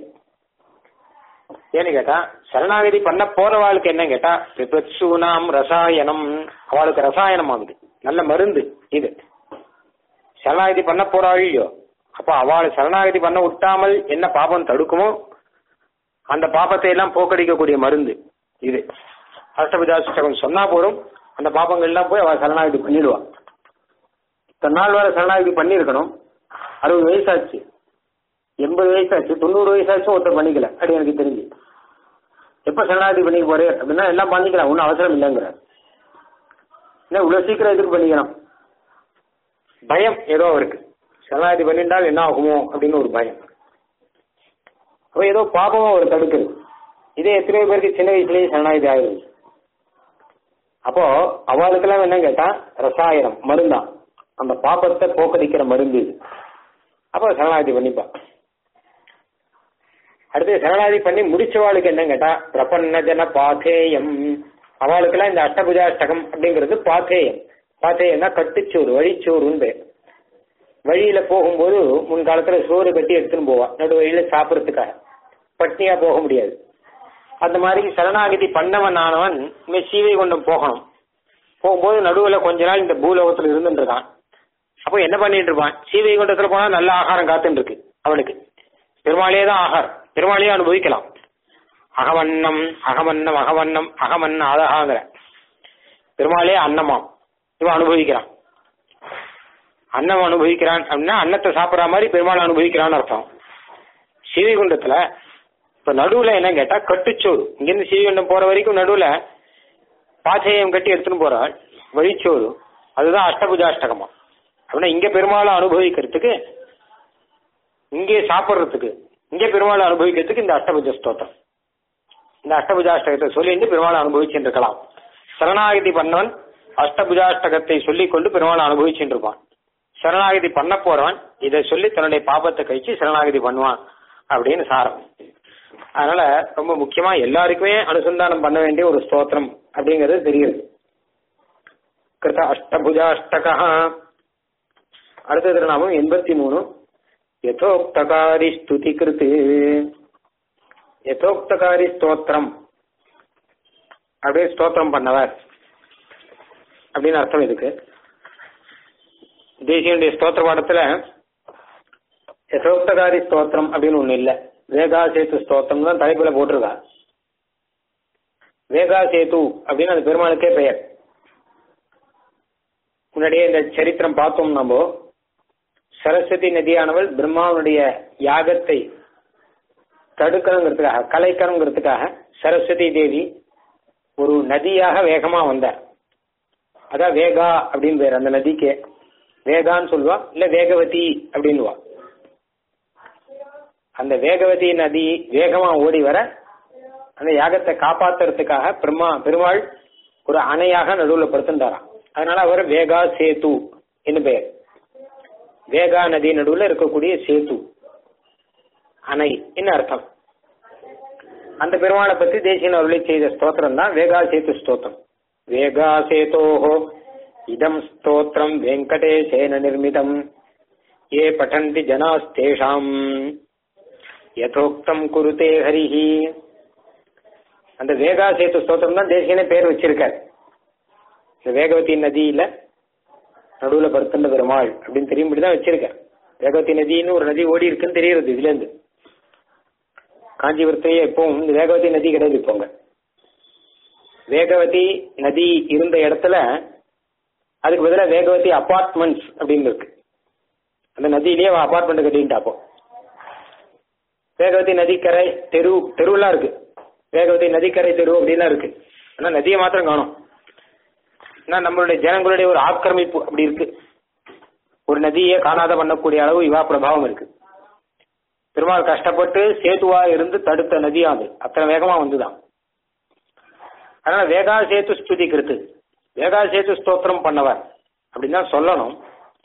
ஏன்னு கேட்டா சரணாகதி பண்ண போறவாளுக்கு என்ன கேட்டா பிபத்சூனாம் ரசாயனம் அவளுக்கு ரசாயனம் ஆகுது நல்ல மருந்து இது சரணாகதி பண்ண போறாள் இல்லையோ அப்ப அவளை சரணாகதி பண்ண விட்டாமல் என்ன பாபம் தடுக்குமோ அந்த பாபத்தை எல்லாம் போக்கடிக்கக்கூடிய மருந்து இது அஷ்டபுஜாஷ்டகம் சொன்னா போதும் அந்த பாபங்கள் எல்லாம் போய் அவள் சரணாகதி பண்ணிடுவான் தன்னால் வர சரணாகதி பண்ணியிருக்கணும் அறுபது வயசாச்சு எண்பது வயசாச்சு தொண்ணூறு வயசாச்சும் ஒருத்தர் பண்ணிக்கல அப்படி எனக்கு தெரிஞ்சு எப்ப சரணாகதி பண்ணிக்க போறே அப்படின்னா எல்லாம் பண்ணிக்கலாம் ஒன்றும் அவசரம் இல்லைங்கிற என்ன இவ்வளவு சீக்கிரம் எதுக்கு பண்ணிக்கலாம் பயம் ஏதோ அவருக்கு சரணாகதி பண்ணிட்டால் என்ன ஆகுமோ அப்படின்னு ஒரு பயம் அப்போ ஏதோ பாபமா ஒரு தடுக்குது இதே எத்தனையோ பேருக்கு சின்ன வயசுலயே சரணாகதி ஆகுது அப்போ அவளுக்கெல்லாம் என்ன கேட்டா ரசாயனம் மருந்தான் அந்த பாபத்தை போக்கடிக்கிற மருந்து இது அப்போ சரணாகதி பண்ணிப்பா அடுத்து சரணாகதி பண்ணி முடிச்சவாளுக்கு என்ன கேட்டா பிரபன்ன ஜன பாத்தேயம் அவளுக்கெல்லாம் இந்த அஷ்டபுஜாஷ்டகம் அப்படிங்கிறது பாத்தேயம் பாத்தேயம்னா கட்டுச்சோறு வழிச்சோறுன்னு பேர் வழியில போகும்போது முன்காலத்துல சோறு கட்டி எடுத்துன்னு போவா நடு வழியில சாப்பிடறதுக்காக பட்னியா போக முடியாது அந்த மாதிரி சரணாகதி பண்ணவன் ஆனவன் இனிமே சீவை கொண்டு போகணும் போகும்போது நடுவில் கொஞ்ச நாள் இந்த பூலோகத்துல இருந்துருக்கான் அப்போ என்ன பண்ணிட்டு இருப்பான் சீவைகுண்டத்துல போனா நல்ல ஆகாரம் காத்துட்டு இருக்கு அவனுக்கு பெருமாளே தான் ஆகாரம் பெருமாளையே அனுபவிக்கலாம் அகவண்ணம் அகவண்ணம் அகவண்ணம் அகமன்ன அழகாங்கிற பெருமாளே அன்னமாம் இவன் அனுபவிக்கிறான் அன்னம் அனுபவிக்கிறான் அப்படின்னா அன்னத்தை சாப்பிட்ற மாதிரி பெருமாள் அனுபவிக்கிறான்னு அர்த்தம் ஸ்ரீவைகுண்டத்துல இப்ப நடுவுல என்ன கேட்டா கட்டுச்சோறு இங்கிருந்து ஸ்ரீவைகுண்டம் போற வரைக்கும் நடுவுல பாச்சையம் கட்டி எடுத்துன்னு போறாள் வழிச்சோறு அதுதான் அஷ்டபுஜாஷ்டகமா அப்படின்னா இங்க பெருமாளை அனுபவிக்கிறதுக்கு இங்கே சாப்பிட்றதுக்கு இங்கே பெருமாளை அனுபவிக்கிறதுக்கு இந்த அஷ்டபுஜ ஸ்தோத்திரம் இந்த அஷ்டபுஜாஷ்டகத்தை சொல்லிட்டு பெருமாளை அனுபவிச்சுட்டு இருக்கலாம் சரணாகதி பண்ணவன் அஷ்டபுஜாஷ்டகத்தை சொல்லிக் கொண்டு பெருமாளை அனுபவிச்சுட்டு இருப்பான் சரணாகதி பண்ண போறவன் இதை சொல்லி தன்னுடைய பாபத்தை கழிச்சு சரணாகதி பண்ணுவான் அப்படின்னு சாரம் அதனால ரொம்ப முக்கியமா எல்லாருக்குமே அனுசந்தானம் பண்ண வேண்டிய ஒரு ஸ்தோத்திரம் அப்படிங்கிறது தெரியுது கிருத அஷ்டபுஜாஷ்டகா அடுத்த திருநாமம் எண்பத்தி மூணு யதோக்தகாரி ஸ்துதி கிருத்து யதோக்தகாரி ஸ்தோத்திரம் அப்படியே ஸ்தோத்திரம் பண்ணவர் அப்படின்னு அர்த்தம் இதுக்கு தேசியனுடைய ஸ்தோத்திர பாடத்துல யதோக்தகாரி ஸ்தோத்திரம் அப்படின்னு ஒண்ணு இல்ல வேகா சேத்து ஸ்தோத்திரம் தான் தலைப்புல போட்டிருக்கா வேகா சேது அப்படின்னு அந்த பெருமாளுக்கே பெயர் முன்னாடியே இந்த சரித்திரம் பார்த்தோம் நம்ம சரஸ்வதி நதியானவள் பிரம்மாவுடைய யாகத்தை தடுக்கணுங்கிறதுக்காக கலைக்கணுங்கிறதுக்காக சரஸ்வதி தேவி ஒரு நதியாக வேகமா வந்தார் அதான் வேகா அப்படின்னு பேர் அந்த நதிக்கு வேகான்னு சொல்லுவா இல்ல வேகவதி அப்படின்னுவா அந்த வேகவதி நதி வேகமா ஓடி வர அந்த யாகத்தை காப்பாத்துறதுக்காக பிரம்மா பெருமாள் ஒரு அணையாக நடுவில் படுத்துட்டாராம் அதனால அவர் வேகா சேது என்று பெயர் வேகா நதி நடுவில் இருக்கக்கூடிய சேது அணை என்ன அர்த்தம் அந்த பெருமாளை பத்தி தேசியன் அருளை செய்த ஸ்தோத்திரம் தான் வேகா சேது ஸ்தோத்திரம் வேகா சேதோஹோ இதம் ஸ்தோத்திரம் வெங்கடேசேன நிர்மிதம் ஏ பட்டந்தி ஜனாஸ்தேஷாம் யதோக்தம் குருதே ஹரிஹி அந்த வேகா சேத்து ஸ்தோத்திரம் தான் தேசியனே பேர் வச்சிருக்கார் இந்த வேகவதி நதியில நடுவுல படுத்துள்ள பெருமாள் அப்படின்னு தெரியும்படி தான் வச்சிருக்கார் வேகவதி நதின்னு ஒரு நதி ஓடி இருக்குன்னு தெரியுறது இதுல இருந்து காஞ்சிபுரத்திலேயே எப்பவும் இந்த வேகவதி நதி கிடையாது இப்போங்க வேகவதி நதி இருந்த இடத்துல அதுக்கு பதிலாக வேகவதி அபார்ட்மெண்ட்ஸ் அப்படின்னு இருக்கு அந்த நதியிலேயே அவன் அபார்ட்மெண்ட் கட்டிட்டாப்போ வேகவதி நதிக்கரை தெரு தெருவெல்லாம் இருக்கு வேகவதி நதிக்கரை தெரு அப்படின்லாம் இருக்கு ஆனா நதியை மாத்திரம் காணும் ஏன்னா நம்மளுடைய ஜனங்களுடைய ஒரு ஆக்கிரமிப்பு அப்படி இருக்கு ஒரு நதியை காணாத பண்ணக்கூடிய அளவு இவா பிரபாவம் இருக்கு பெருமாள் கஷ்டப்பட்டு சேதுவா இருந்து தடுத்த நதியா அது அத்தனை வேகமா வந்துதான் அதனால வேகா சேத்து ஸ்துதி கிருத்து வேகா சேத்து ஸ்தோத்திரம் பண்ணவர் அப்படின்னு தான் சொல்லணும்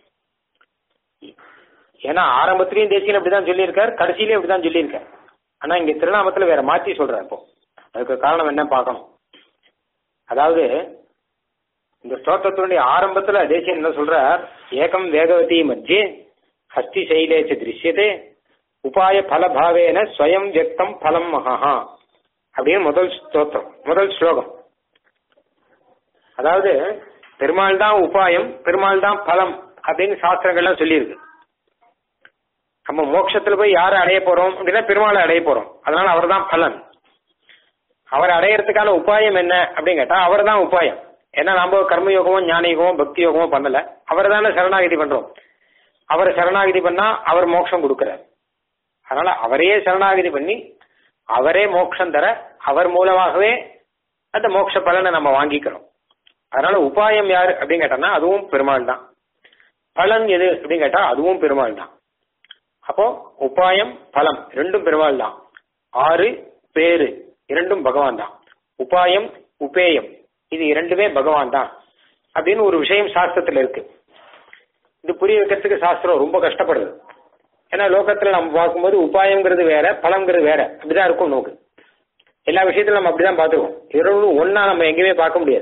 ஏன்னா ஆரம்பத்திலையும் தேசியன் அப்படிதான் சொல்லியிருக்கார் கடைசியிலையும் அப்படிதான் சொல்லியிருக்கார் ஆனா இங்க திருநாமத்துல வேற மாத்தி சொல்றார் இப்போ அதுக்கு காரணம் என்ன பார்க்கணும் அதாவது இந்த ஸ்தோத்திரத்தினுடைய ஆரம்பத்துல தேசியன் என்ன சொல்றார் ஏகம் வேகவதி மத்தியே ஹஸ்தி சைலேச்ச திருஷ்யதே உபாய பலபாவேன ஸ்வயம் வியக்தம் பலம் மகா அப்படின்னு முதல் ஸ்தோத்திரம் முதல் ஸ்லோகம் அதாவது பெருமாள் தான் உபாயம் பெருமாள் தான் பலம் அப்படின்னு சாஸ்திரங்கள்லாம் சொல்லியிருக்கு நம்ம மோட்சத்துல போய் யாரை அடைய போறோம் அப்படின்னா பெருமாளை அடைய போறோம் அதனால அவர் தான் பலன் அவர் அடையறதுக்கான உபாயம் என்ன அப்படின்னு கேட்டா அவர் தான் உபாயம் ஏன்னா நம்ம கர்மயோகமோ ஞான யோகமோ பக்தி யோகமோ பண்ணல அவர் தானே சரணாகதி பண்றோம் அவர் சரணாகதி பண்ணா அவர் மோட்சம் கொடுக்கிறார் அதனால அவரையே சரணாகதி பண்ணி அவரே மோட்சம் தர அவர் மூலமாகவே அந்த மோட்ச பலனை நம்ம வாங்கிக்கிறோம் அதனால உபாயம் யாரு அப்படின்னு கேட்டோம்னா அதுவும் பெருமாள் தான் பலன் எது அப்படின்னு கேட்டா அதுவும் பெருமாள் தான் அப்போ உபாயம் பலம் ரெண்டும் பெருமாள் தான் ஆறு பேரு இரண்டும் பகவான் தான் உபாயம் உபேயம் இது இரண்டுமே பகவான் தான் அப்படின்னு ஒரு விஷயம் சாஸ்திரத்துல இருக்கு இது புரிய வைக்கிறதுக்கு சாஸ்திரம் ரொம்ப கஷ்டப்படுது ஏன்னா லோகத்துல நம்ம பார்க்கும்போது உபாயங்கிறது வேற பலம்ங்கிறது வேற அப்படிதான் இருக்கும் நோக்கு எல்லா விஷயத்திலும் நம்ம அப்படிதான் பார்த்துருவோம் இரவு ஒன்னா நம்ம எங்கேயுமே பார்க்க முடியாது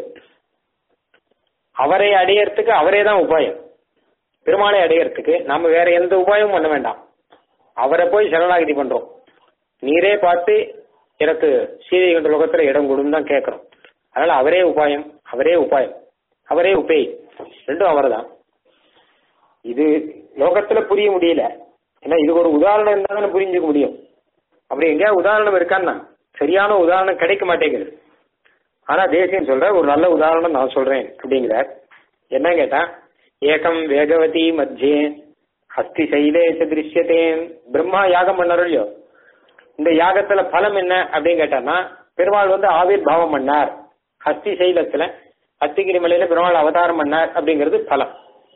அவரை அடையறதுக்கு அவரே தான் உபாயம் பெருமாளை அடையறதுக்கு நம்ம வேற எந்த உபாயமும் பண்ண வேண்டாம் அவரை போய் சரணாகதி பண்றோம் நீரே பார்த்து எனக்கு சீதை என்ற லோகத்துல இடம் கொடுன்னு தான் கேட்கிறோம் அதனால அவரே உபாயம் அவரே உபாயம் அவரே உபேய் ரெண்டும் அவர் தான் இது லோகத்துல புரிய முடியல ஏன்னா இதுக்கு ஒரு உதாரணம் இருந்தா தானே புரிஞ்சுக்க முடியும் அப்படி எங்கேயா உதாரணம் இருக்கான்னா சரியான உதாரணம் கிடைக்க மாட்டேங்குது ஆனா தேசியம் சொல்ற ஒரு நல்ல உதாரணம் நான் சொல்றேன் அப்படிங்கிறார் என்ன கேட்டா ஏகம் வேகவதி மத்தியே ஹஸ்தி சைலே திருஷ்யத்தே பிரம்மா யாகம் பண்ணாரோ இல்லையோ இந்த யாகத்துல பலம் என்ன அப்படின்னு கேட்டான்னா பெருமாள் வந்து ஆவிர் பாவம் பண்ணார் ஹஸ்தி சைலத்துல ஹஸ்திகிரி மலையில பெருமாள் அவதாரம் பண்ணார் அப்படிங்கிறது பலம்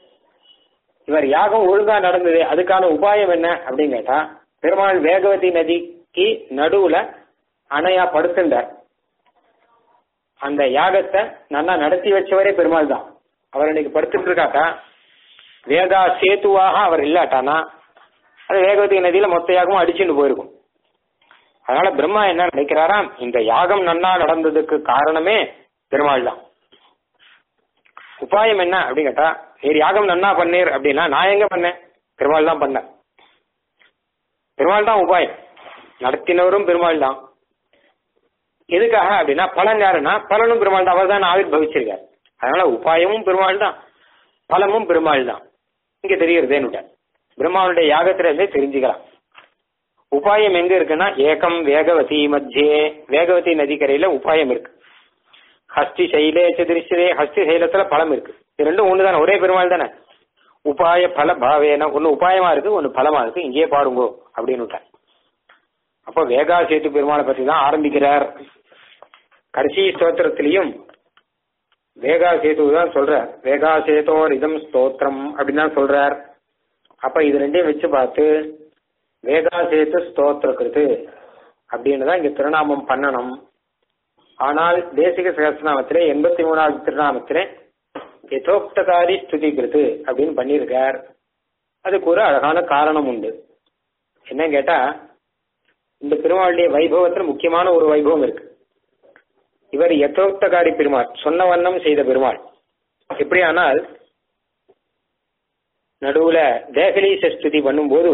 இவர் யாகம் ஒழுங்கா நடந்தது அதுக்கான உபாயம் என்ன அப்படின்னு கேட்டா பெருமாள் வேகவதி நதிக்கு நடுவுல அணையா படுத்துண்டார் அந்த யாகத்தை நல்லா நடத்தி வச்சவரே பெருமாள் தான் அவர் இன்னைக்கு படுத்துட்டு இருக்காட்டா வேகா சேத்துவாக அவர் இல்லாட்டானா அது வேகவதி நதியில மொத்த யாகமும் அடிச்சுட்டு போயிருக்கும் அதனால பிரம்மா என்ன நினைக்கிறாராம் இந்த யாகம் நன்னா நடந்ததுக்கு காரணமே பெருமாள் தான் உபாயம் என்ன அப்படின்னு கேட்டா நீர் யாகம் நன்னா பண்ணீர் அப்படின்னா நான் எங்க பண்ணேன் பெருமாள் தான் பண்ண பெருமாள் தான் உபாயம் நடத்தினவரும் பெருமாள் தான் எதுக்காக அப்படின்னா பலன் யாருன்னா பலனும் பெருமாள் தான் அவர் தான் ஆவிர் பவிச்சிருக்கார் அதனால உபாயமும் பெருமாள் தான் பலமும் பெருமாள் தான் இங்க தெரியுறதேன்னு பிரம்மாவுடைய யாகத்துல இருந்தே தெரிஞ்சுக்கலாம் உபாயம் எங்க இருக்குன்னா ஏகம் வேகவதி மத்தியே வேகவதி நதிக்கரையில உபாயம் இருக்கு ஹஸ்தி சைலே திருஷ்யதே ஹஸ்தி சைலத்துல பலம் இருக்கு இது ரெண்டும் ஒண்ணு தானே ஒரே பெருமாள் தானே உபாய பல பாவேன ஒன்னு உபாயமா இருக்கு ஒன்னு பலமா இருக்கு இங்கேயே பாருங்கோ அப்படின்னு அப்போ வேகா சேத்து பெருமாளை பத்தி தான் ஆரம்பிக்கிறார் கடைசி ஸ்தோத்திரத்திலையும் வேகா சேது தான் சொல்றார் வேகா சேதோர் இதம் ஸ்தோத்திரம் அப்படின்னு தான் சொல்றார் அப்ப இது ரெண்டையும் வச்சு பார்த்து வேகா சேத்து ஸ்தோத்திர கிருத்து அப்படின்னு தான் இங்க திருநாமம் பண்ணணும் ஆனால் தேசிக சகசிரநாமத்திலே எண்பத்தி மூணாவது திருநாமத்திலே யதோக்தகாரி ஸ்துதி கிருத்து அப்படின்னு பண்ணியிருக்கார் அதுக்கு ஒரு அழகான காரணம் உண்டு என்ன கேட்டா இந்த பெருமாளுடைய வைபவத்துல முக்கியமான ஒரு வைபவம் இருக்கு இவர் யதோக்தகாரி பெருமாள் சொன்ன வண்ணம் செய்த பெருமாள் எப்படியானால் நடுவுல தேகலீச ஸ்துதி பண்ணும்போது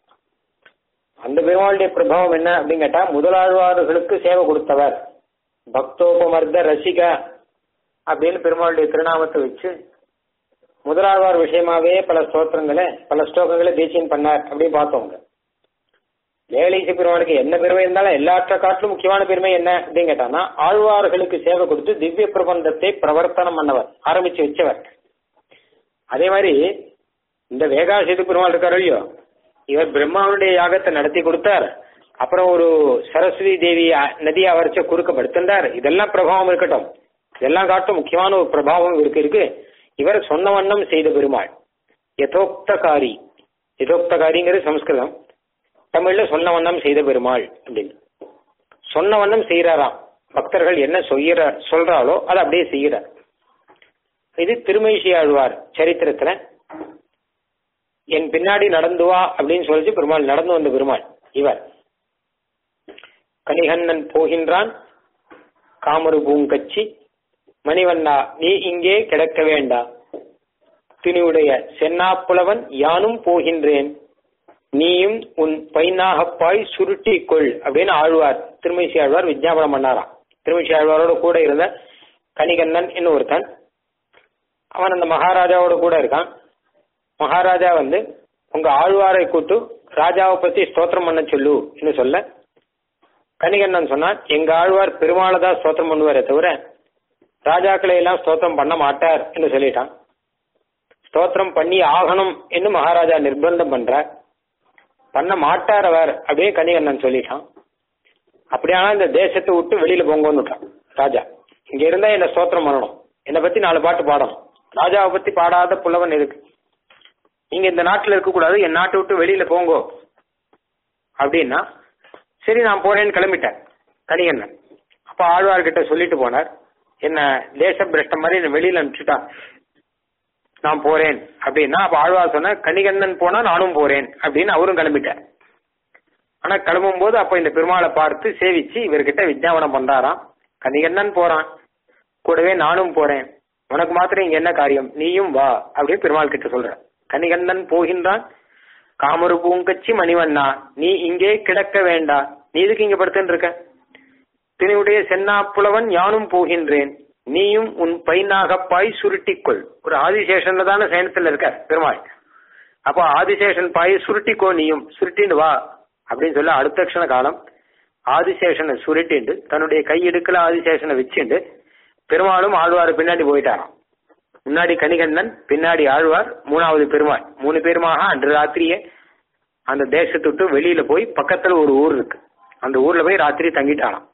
அந்த பெருமாளுடைய பிரபாவம் என்ன அப்படின்னு கேட்டா முதலாழ்வார்களுக்கு சேவை கொடுத்தவர் பக்தோபமர்த ரசிக அப்படின்னு பெருமாளுடைய திருநாமத்தை வச்சு முதலாழ்வார் விஷயமாவே பல ஸ்தோத்திரங்களை பல ஸ்லோகங்களை தேசியம் பண்ணார் அப்படின்னு பார்த்தவங்க வேலைச பெருமாளுக்கு என்ன பெருமை இருந்தாலும் எல்லாற்ற காட்டிலும் முக்கியமான பெருமை என்ன அப்படின்னு கேட்டான்னா ஆழ்வார்களுக்கு சேவை கொடுத்து திவ்ய பிரபந்தத்தை பிரவர்த்தனம் பண்ணவர் ஆரம்பிச்சு வச்சவர் அதே மாதிரி இந்த வேகாசேது பெருமாள் இருக்காரு இல்லையோ இவர் பிரம்மாவுடைய யாகத்தை நடத்தி கொடுத்தார் அப்புறம் ஒரு சரஸ்வதி தேவி நதியை அவரிச்ச குறுக்கப்படுத்தினார் இதெல்லாம் பிரபாவம் இருக்கட்டும் இதெல்லாம் காட்டும் முக்கியமான ஒரு பிரபாவம் இருக்கு இருக்கு இவர் சொன்ன வண்ணம் செய்த பெருமாள் யதோக்தகாரி யதோக்தகாரிங்கிறது சம்ஸ்கிருதம் தமிழ்ல சொன்ன வண்ணம் செய்த பெருமாள் அப்படின்னு சொன்ன வண்ணம் செய்யறாராம் பக்தர்கள் என்ன சொல்கிற சொல்றாளோ அதை அப்படியே செய்யறார் இது திருமயிஷி ஆழ்வார் சரித்திரத்துல என் பின்னாடி நடந்து வா அப்படின்னு சொல்லிச்சு பெருமாள் நடந்து வந்த பெருமாள் இவர் கனிகண்ணன் போகின்றான் காமரு பூங்கச்சி மணிவண்ணா நீ இங்கே கிடக்க வேண்டா திணிவுடைய சென்னாப்புலவன் யானும் போகின்றேன் நீயும் உன் பைனாகப்பாய் சுருட்டி கொள் அப்படின்னு ஆழ்வார் திருமேசி ஆழ்வார் விஜாபனம் பண்ணாராம் திருமேசி ஆழ்வாரோட கூட இருந்த கனிகண்ணன் இன்னும் ஒருத்தன் அவன் அந்த மகாராஜாவோட கூட இருக்கான் மகாராஜா வந்து உங்க ஆழ்வாரை கூட்டு ராஜாவை பத்தி ஸ்தோத்திரம் பண்ண சொல்லு என்று சொல்ல கனிகண்ணன் சொன்னான் எங்க ஆழ்வார் பெருமாளை தான் ஸ்தோத்திரம் பண்ணுவாரே தவிர ராஜாக்களை எல்லாம் ஸ்தோத்திரம் பண்ண மாட்டார் என்று சொல்லிட்டான் ஸ்தோத்திரம் பண்ணி ஆகணும் என்று மகாராஜா நிர்பந்தம் பண்றார் பண்ண மாட்டார் அவர் அப்படியே கனிகண்ணன் சொல்லிட்டான் அப்படியானா இந்த தேசத்தை விட்டு வெளியில போங்கன்னுட்டான் ராஜா இங்க இருந்தா என்ன ஸ்தோத்திரம் பண்ணணும் என்னை பத்தி நாலு பாட்டு பாடணும் ராஜாவை பத்தி பாடாத புலவன் இருக்கு நீங்க இந்த நாட்டுல இருக்க கூடாது என் நாட்டை விட்டு வெளியில போங்கோ அப்படின்னா சரி நான் போறேன்னு கிளம்பிட்டேன் கனிகண்ணன் அப்ப ஆழ்வார்கிட்ட சொல்லிட்டு போனார் என்ன தேச பிரஷ்டம் மாதிரி என்ன வெளியில அனுப்பிச்சுட்டான் நான் போறேன் அப்படின்னா அப்ப ஆழ்வார் சொன்ன கனிகண்ணன் போனா நானும் போறேன் அப்படின்னு அவரும் கிளம்பிட்டார் ஆனா கிளம்பும் போது அப்ப இந்த பெருமாளை பார்த்து சேவிச்சு இவர்கிட்ட விஜாபனம் பண்றாராம் கனிகண்ணன் போறான் கூடவே நானும் போறேன் உனக்கு மாத்திரம் இங்க என்ன காரியம் நீயும் வா அப்படின்னு பெருமாள் கிட்ட சொல்ற கனிகண்ணன் போகின்றான் காமரு பூங்கச்சி மணிவண்ணா நீ இங்கே கிடக்க வேண்டா நீ இதுக்கு இங்க படுத்துன்னு இருக்க திணிவுடைய சென்னா புலவன் யானும் போகின்றேன் நீயும் உன் பைனாகப்பாய் சுருட்டிக்கொள் ஒரு ஆதிசேஷன்ல தானே சயனத்துல இருக்க பெருமாள் அப்போ ஆதிசேஷன் பாய் சுருட்டிக்கோ நீயும் சுருட்டின்னு வா அப்படின்னு சொல்ல அடுத்த க்ஷண காலம் ஆதிசேஷனை சுருட்டிண்டு தன்னுடைய கையிடுக்கல ஆதிசேஷனை வச்சுண்டு பெருமாளும் ஆழ்வார் பின்னாடி போயிட்டாராம் முன்னாடி கணிகண்ணன் பின்னாடி ஆழ்வார் மூணாவது பெருமாள் மூணு பேருமாக அன்று ராத்திரியே அந்த தேசத்தை விட்டு வெளியில போய் பக்கத்துல ஒரு ஊர் இருக்கு அந்த ஊர்ல போய் ராத்திரி தங்கிட்டாராம்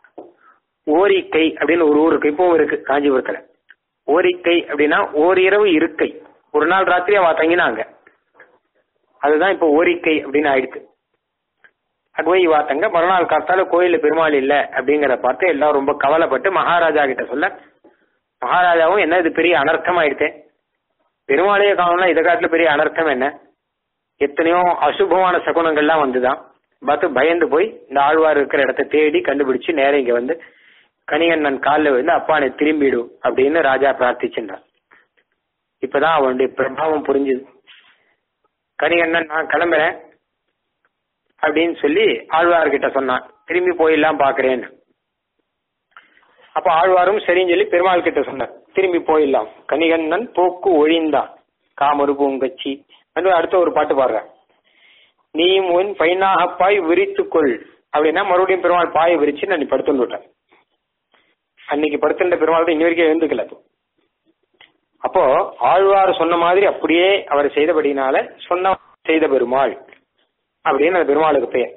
ஓரிக்கை அப்படின்னு ஒரு ஊர் இருக்கு இப்பவும் இருக்கு காஞ்சிபுரத்துல ஓரிக்கை அப்படின்னா ஓரிரவு இருக்கை ஒரு நாள் ராத்திரி அவ தங்கினாங்க அதுதான் இப்போ ஓரிக்கை அப்படின்னு ஆயிடுச்சு அங்க போய் இவா தங்க மறுநாள் காத்தால கோயில்ல பெருமாள் இல்ல அப்படிங்கறத பார்த்து எல்லாரும் ரொம்ப கவலைப்பட்டு மகாராஜா கிட்ட சொல்ல மகாராஜாவும் என்ன இது பெரிய அனர்த்தம் ஆயிடுச்சு பெருமாளையே காணோம்னா இதை காட்டுல பெரிய அனர்த்தம் என்ன எத்தனையோ அசுபமான சகுனங்கள்லாம் வந்துதான் பார்த்து பயந்து போய் இந்த ஆழ்வார் இருக்கிற இடத்த தேடி கண்டுபிடிச்சு நேரம் இங்க வந்து கணிகண்ணன் காலில் விழுந்து அப்பானை திரும்பிடு அப்படின்னு ராஜா பிரார்த்திச்சின்றான் இப்பதான் அவனுடைய பிரபாவம் புரிஞ்சுது கணிகண்ணன் நான் கிளம்புறேன் அப்படின்னு சொல்லி ஆழ்வார்கிட்ட சொன்னான் திரும்பி போயிடலாம் பாக்குறேன்னு அப்ப ஆழ்வாரும் சரின்னு சொல்லி பெருமாள் கிட்ட சொன்னார் திரும்பி போயிடலாம் கணிகண்ணன் போக்கு ஒழிந்தான் காமரு பூங்கச்சி என்று அடுத்த ஒரு பாட்டு பாடுறேன் நீயும் உன் பைனாக பாய் விரித்துக்கொள் அப்படின்னா மறுபடியும் பெருமாள் பாயை விரிச்சு நான் நீ படுத்துட்டு விட்டேன் அன்னைக்கு படுத்துட்ட பெருமாள் தான் இன்னி வரைக்கும் எழுந்துக்கல அப்போ ஆழ்வார் சொன்ன மாதிரி அப்படியே அவர் செய்தபடினால சொன்ன செய்த பெருமாள் அப்படின்னு அந்த பெருமாளுக்கு பெயர்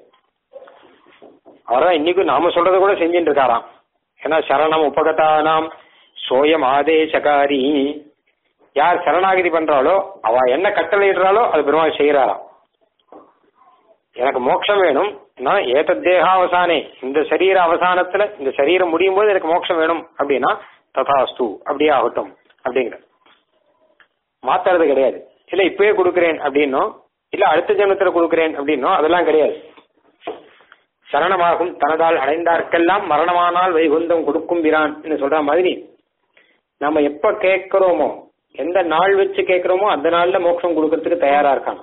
அவர்தான் இன்னைக்கும் நாம சொல்றதை கூட செஞ்சுட்டு இருக்காராம் ஏன்னா சரணம் உபகதானாம் சோயம் ஆதேசகாரி யார் சரணாகதி பண்றாளோ அவ என்ன கட்டளையிடுறாளோ அது பெருமாள் செய்யறாராம் எனக்கு மோட்சம் வேணும் நான் ஏத்த தேகாவசானே இந்த சரீர அவசானத்துல இந்த சரீரம் முடியும் போது எனக்கு மோட்சம் வேணும் அப்படின்னா ததாஸ்து அப்படியே ஆகட்டும் அப்படிங்கிற மாத்துறது கிடையாது இல்ல இப்பவே கொடுக்குறேன் அப்படின்னும் இல்ல அடுத்த ஜென்மத்துல கொடுக்குறேன் அப்படின்னும் அதெல்லாம் கிடையாது சரணமாகும் தனதால் அடைந்தார்க்கெல்லாம் மரணமானால் வைகுந்தம் கொடுக்கும் பிரான் சொல்ற மாதிரி நம்ம எப்ப கேட்கிறோமோ எந்த நாள் வச்சு கேட்கிறோமோ அந்த நாள்ல மோட்சம் கொடுக்கறதுக்கு தயாரா இருக்கான்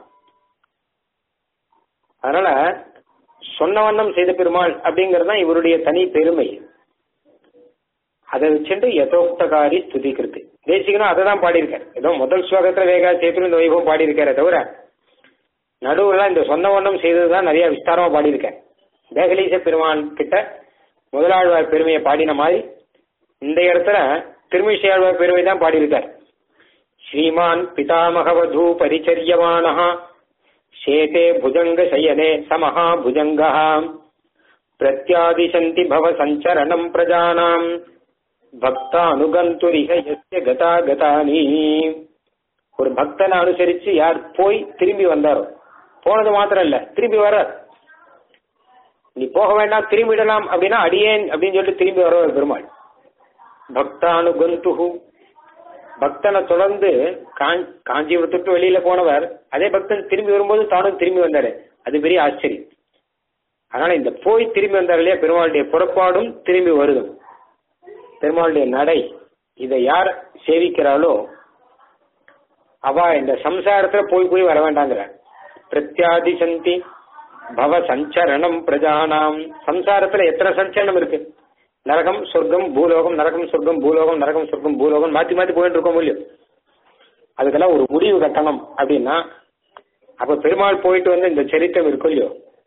அதனால சொன்ன வண்ணம் செய்த பெருமாள் அப்படிங்கிறது தான் இவருடைய தனி பெருமை அதை வச்சுட்டு யதோக்தகாரி ஸ்துதிக்கிறது தேசிகனும் அதை தான் பாடியிருக்காரு ஏதோ முதல் ஸ்லோகத்துல வேகா சேத்துல இந்த வைபவம் பாடியிருக்காரே தவிர நடுவுல இந்த சொன்ன வண்ணம் செய்ததுதான் நிறைய விஸ்தாரமா பாடியிருக்காரு தேகலீச பெருமாள் கிட்ட முதலாழ்வார் பெருமையை பாடின மாதிரி இந்த இடத்துல திருமிஷையாழ்வார் பெருமை தான் பாடியிருக்கார் ஸ்ரீமான் பிதாமகவது பரிச்சரியமானஹா சேதே புஜங்க சயனே சமஹா புஜங்கா பிரத்யாதிசந்தி பவ சஞ்சரணம் பிரஜானாம் பக்தானுகந்துரிக எஸ்ய கதா கதானி ஒரு பக்தனை அனுசரிச்சு யார் போய் திரும்பி வந்தாரோ போனது மாத்திரம் இல்ல திரும்பி வர்றார் நீ போக வேண்டாம் திரும்பிடலாம் அப்படின்னா அடியேன் அப்படின்னு சொல்லிட்டு திரும்பி வருவார் பெருமாள் பக்தானுகந்துஹு பக்தனை தொடர்ந்து காஞ்சிபுரத்துக்கு வெளியில போனவர் அதே பக்தன் திரும்பி வரும்போது தானும் திரும்பி வந்தாரு அது பெரிய ஆச்சரியம் அதனால இந்த போய் திரும்பி வந்தார் இல்லையா பெருமாளுடைய புறப்பாடும் திரும்பி வருதும் பெருமாளுடைய நடை இதை யார் சேவிக்கிறாளோ அவ இந்த சம்சாரத்துல போய் போய் வர வேண்டாங்கிற பிரத்யாதி சந்தி பவ சஞ்சரணம் பிரஜானாம் சம்சாரத்துல எத்தனை சஞ்சரணம் இருக்கு நரகம் சொர்க்கம் பூலோகம் நரகம் சொர்க்கம் பூலோகம் நரகம் சொர்க்கம் பூலோகம் மாத்தி மாத்தி போயிட்டு இருக்கோம் இல்லையோ அதுக்கெல்லாம் ஒரு முடிவு கட்டணும் அப்படின்னா அப்ப பெருமாள் போயிட்டு வந்து இந்த சரித்திரம் இருக்கும் இல்லையோ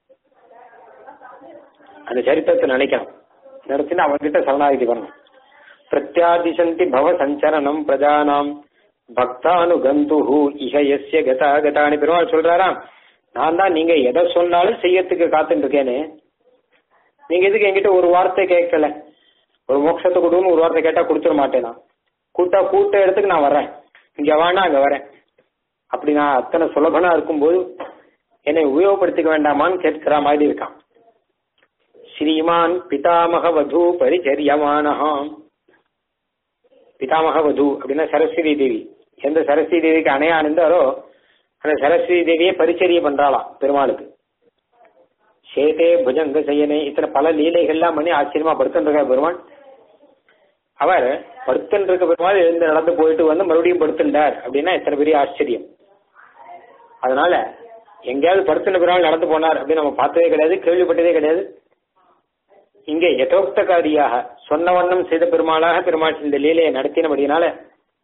அந்த சரித்திரத்தை நினைக்கணும் நினைச்சுன்னு அவன்கிட்ட சரணாகிதி பண்ணணும் பிரத்யாதிசந்தி பவ சஞ்சரணம் பிரஜானாம் பக்தானுகந்துஹு இக எஸ்ய கதா கதானி பெருமாள் சொல்றாராம் நான் தான் நீங்க எதை சொன்னாலும் செய்யறதுக்கு காத்துட்டு இருக்கேனே நீங்க எதுக்கு என்கிட்ட ஒரு வார்த்தை கேட்கல ஒரு மோட்சத்தை கொடுன்னு ஒரு வார்த்தை கேட்டா கொடுத்துட மாட்டேன் நான் கூட்டா கூட்ட இடத்துக்கு நான் வர்றேன் இங்க வேணா அங்க வரேன் அப்படி நான் அத்தனை சுலபனா இருக்கும்போது என்னை உபயோகப்படுத்திக்க வேண்டாமான்னு கேட்கிற மாதிரி இருக்கான் ஸ்ரீமான் பிதாமக வது பரிச்சரியமானஹாம் பிதாமக வது அப்படின்னா சரஸ்வதி தேவி எந்த சரஸ்வதி தேவிக்கு அணையா இருந்தாரோ அந்த சரஸ்வதி தேவியை பரிச்சரிய பண்றாளாம் பெருமாளுக்கு சேதே புஜங்க செய்யனே இத்தனை பல லீலைகள்லாம் பண்ணி ஆச்சரியமா படுத்துட்டு இருக்கார் பெருமாள் அவர் படுத்துட்டு இருக்க பெருமாள் எழுந்து நடந்து போயிட்டு வந்து மறுபடியும் படுத்துட்டார் அப்படின்னா எத்தனை பெரிய ஆச்சரியம் அதனால எங்கேயாவது படுத்துன பெருமாள் நடந்து போனார் அப்படின்னு நம்ம பார்த்ததே கிடையாது கேள்விப்பட்டதே கிடையாது இங்கே யதோக்தகாரியாக சொன்ன வண்ணம் செய்த பெருமாளாக பெருமாள் இந்த லீலையை நடத்தினபடினால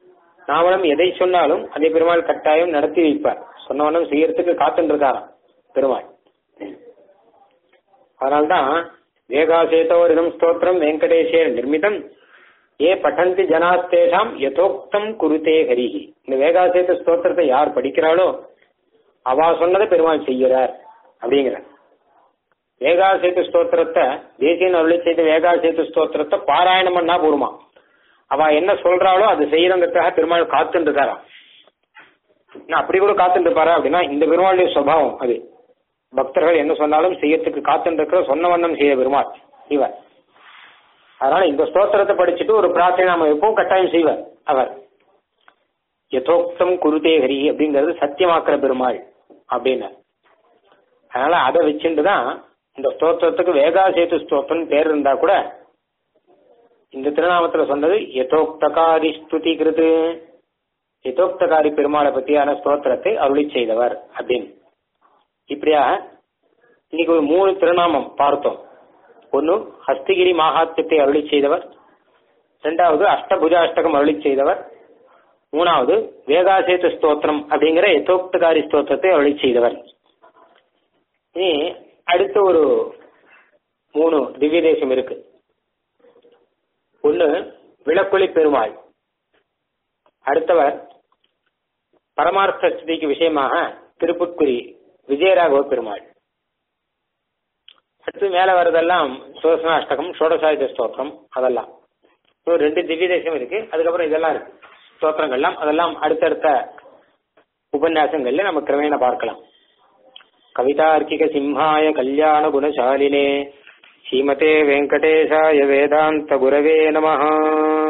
நாமளும் எதை சொன்னாலும் அதை பெருமாள் கட்டாயம் நடத்தி வைப்பார் சொன்னவனும் செய்யறதுக்கு காத்துட்டு இருக்காராம் பெருமாள் அதனால்தான் வேகாசேதோரிதம் ஸ்தோத்திரம் வெங்கடேஷேர் நிர்மிதம் ஏ பட்டந்தி ஜனாஸ்தேஷாம் யதோக்தம் குருதே ஹரிஹி இந்த வேகாசேத ஸ்தோத்திரத்தை யார் படிக்கிறாளோ அவா சொன்னதை பெருமாள் செய்கிறார் அப்படிங்கிறார் வேகாசேது ஸ்தோத்திரத்தை தேசியன் அருளி செய்த வேகாசேது ஸ்தோத்திரத்தை பாராயணம் பண்ணா போருமா அவ என்ன சொல்றாளோ அது செய்யறதுக்காக பெருமாள் காத்துட்டு இருக்காராம் நான் அப்படி கூட காத்துட்டு இருப்பாரா அப்படின்னா இந்த பெருமாளுடைய சுபாவம் அது பக்தர்கள் என்ன சொன்னாலும் செய்யறதுக்கு காத்துட்டு இருக்கிற சொன்ன வண்ணம் செய்ய பெருமாள் இவர் அதனால இந்த ஸ்தோத்திரத்தை படிச்சுட்டு ஒரு பிரார்த்தனை நாம எப்பவும் கட்டாயம் செய்வார் அவர் யதோக்தம் குருதே ஹரி அப்படிங்கிறது சத்தியமாக்குற பெருமாள் அப்படின்னு அதனால அதை வச்சுட்டு தான் இந்த ஸ்தோத்திரத்துக்கு வேகாசேது ஸ்தோத்திரம் பேர் இருந்தா கூட இந்த திருநாமத்துல சொன்னது யதோக்தகாரி ஸ்துதி கிருது யதோக்தகாரி பெருமாளை பத்தியான ஸ்தோத்திரத்தை அருளி செய்தவர் அப்படின்னு இப்படியாக இன்னைக்கு ஒரு மூணு திருநாமம் பார்த்தோம் ஒன்னு ஹஸ்திகிரி மகாத்யத்தை அருளி செய்தவர் ரெண்டாவது அஷ்டபுஜாஷ்டகம் அருளி செய்தவர் மூணாவது வேகாசேத்து ஸ்தோத்திரம் அப்படிங்கிற யதோக்தகாரி ஸ்தோத்திரத்தை அருளி செய்தவர் இனி அடுத்த ஒரு மூணு திவ்ய தேசம் இருக்கு ஒன்னு விளக்குழி பெருமாள் அடுத்தவர் பரமார்த்த ஸ்திதிக்கு விஷயமாக திருப்புட்குரி விஜயராகவ பெருமாள் அடுத்து மேல வர்றதெல்லாம் சுதர்சனாஷ்டகம் ஷோடசாயுத ஸ்தோத்திரம் அதெல்லாம் இப்போ ரெண்டு திவ்ய தேசம் இருக்கு அதுக்கப்புறம் இதெல்லாம் இருக்கு ஸ்தோத்திரங்கள்லாம் அதெல்லாம் அடுத்தடுத்த உபன்யாசங்கள்ல நம்ம கிரமேண பார்க்கலாம் கவிதார்க்கிக சிம்ஹாய கல்யாண குணசாலினே ஸ்ரீமதே வெங்கடேஷாய வேதாந்த குரவே நமஹ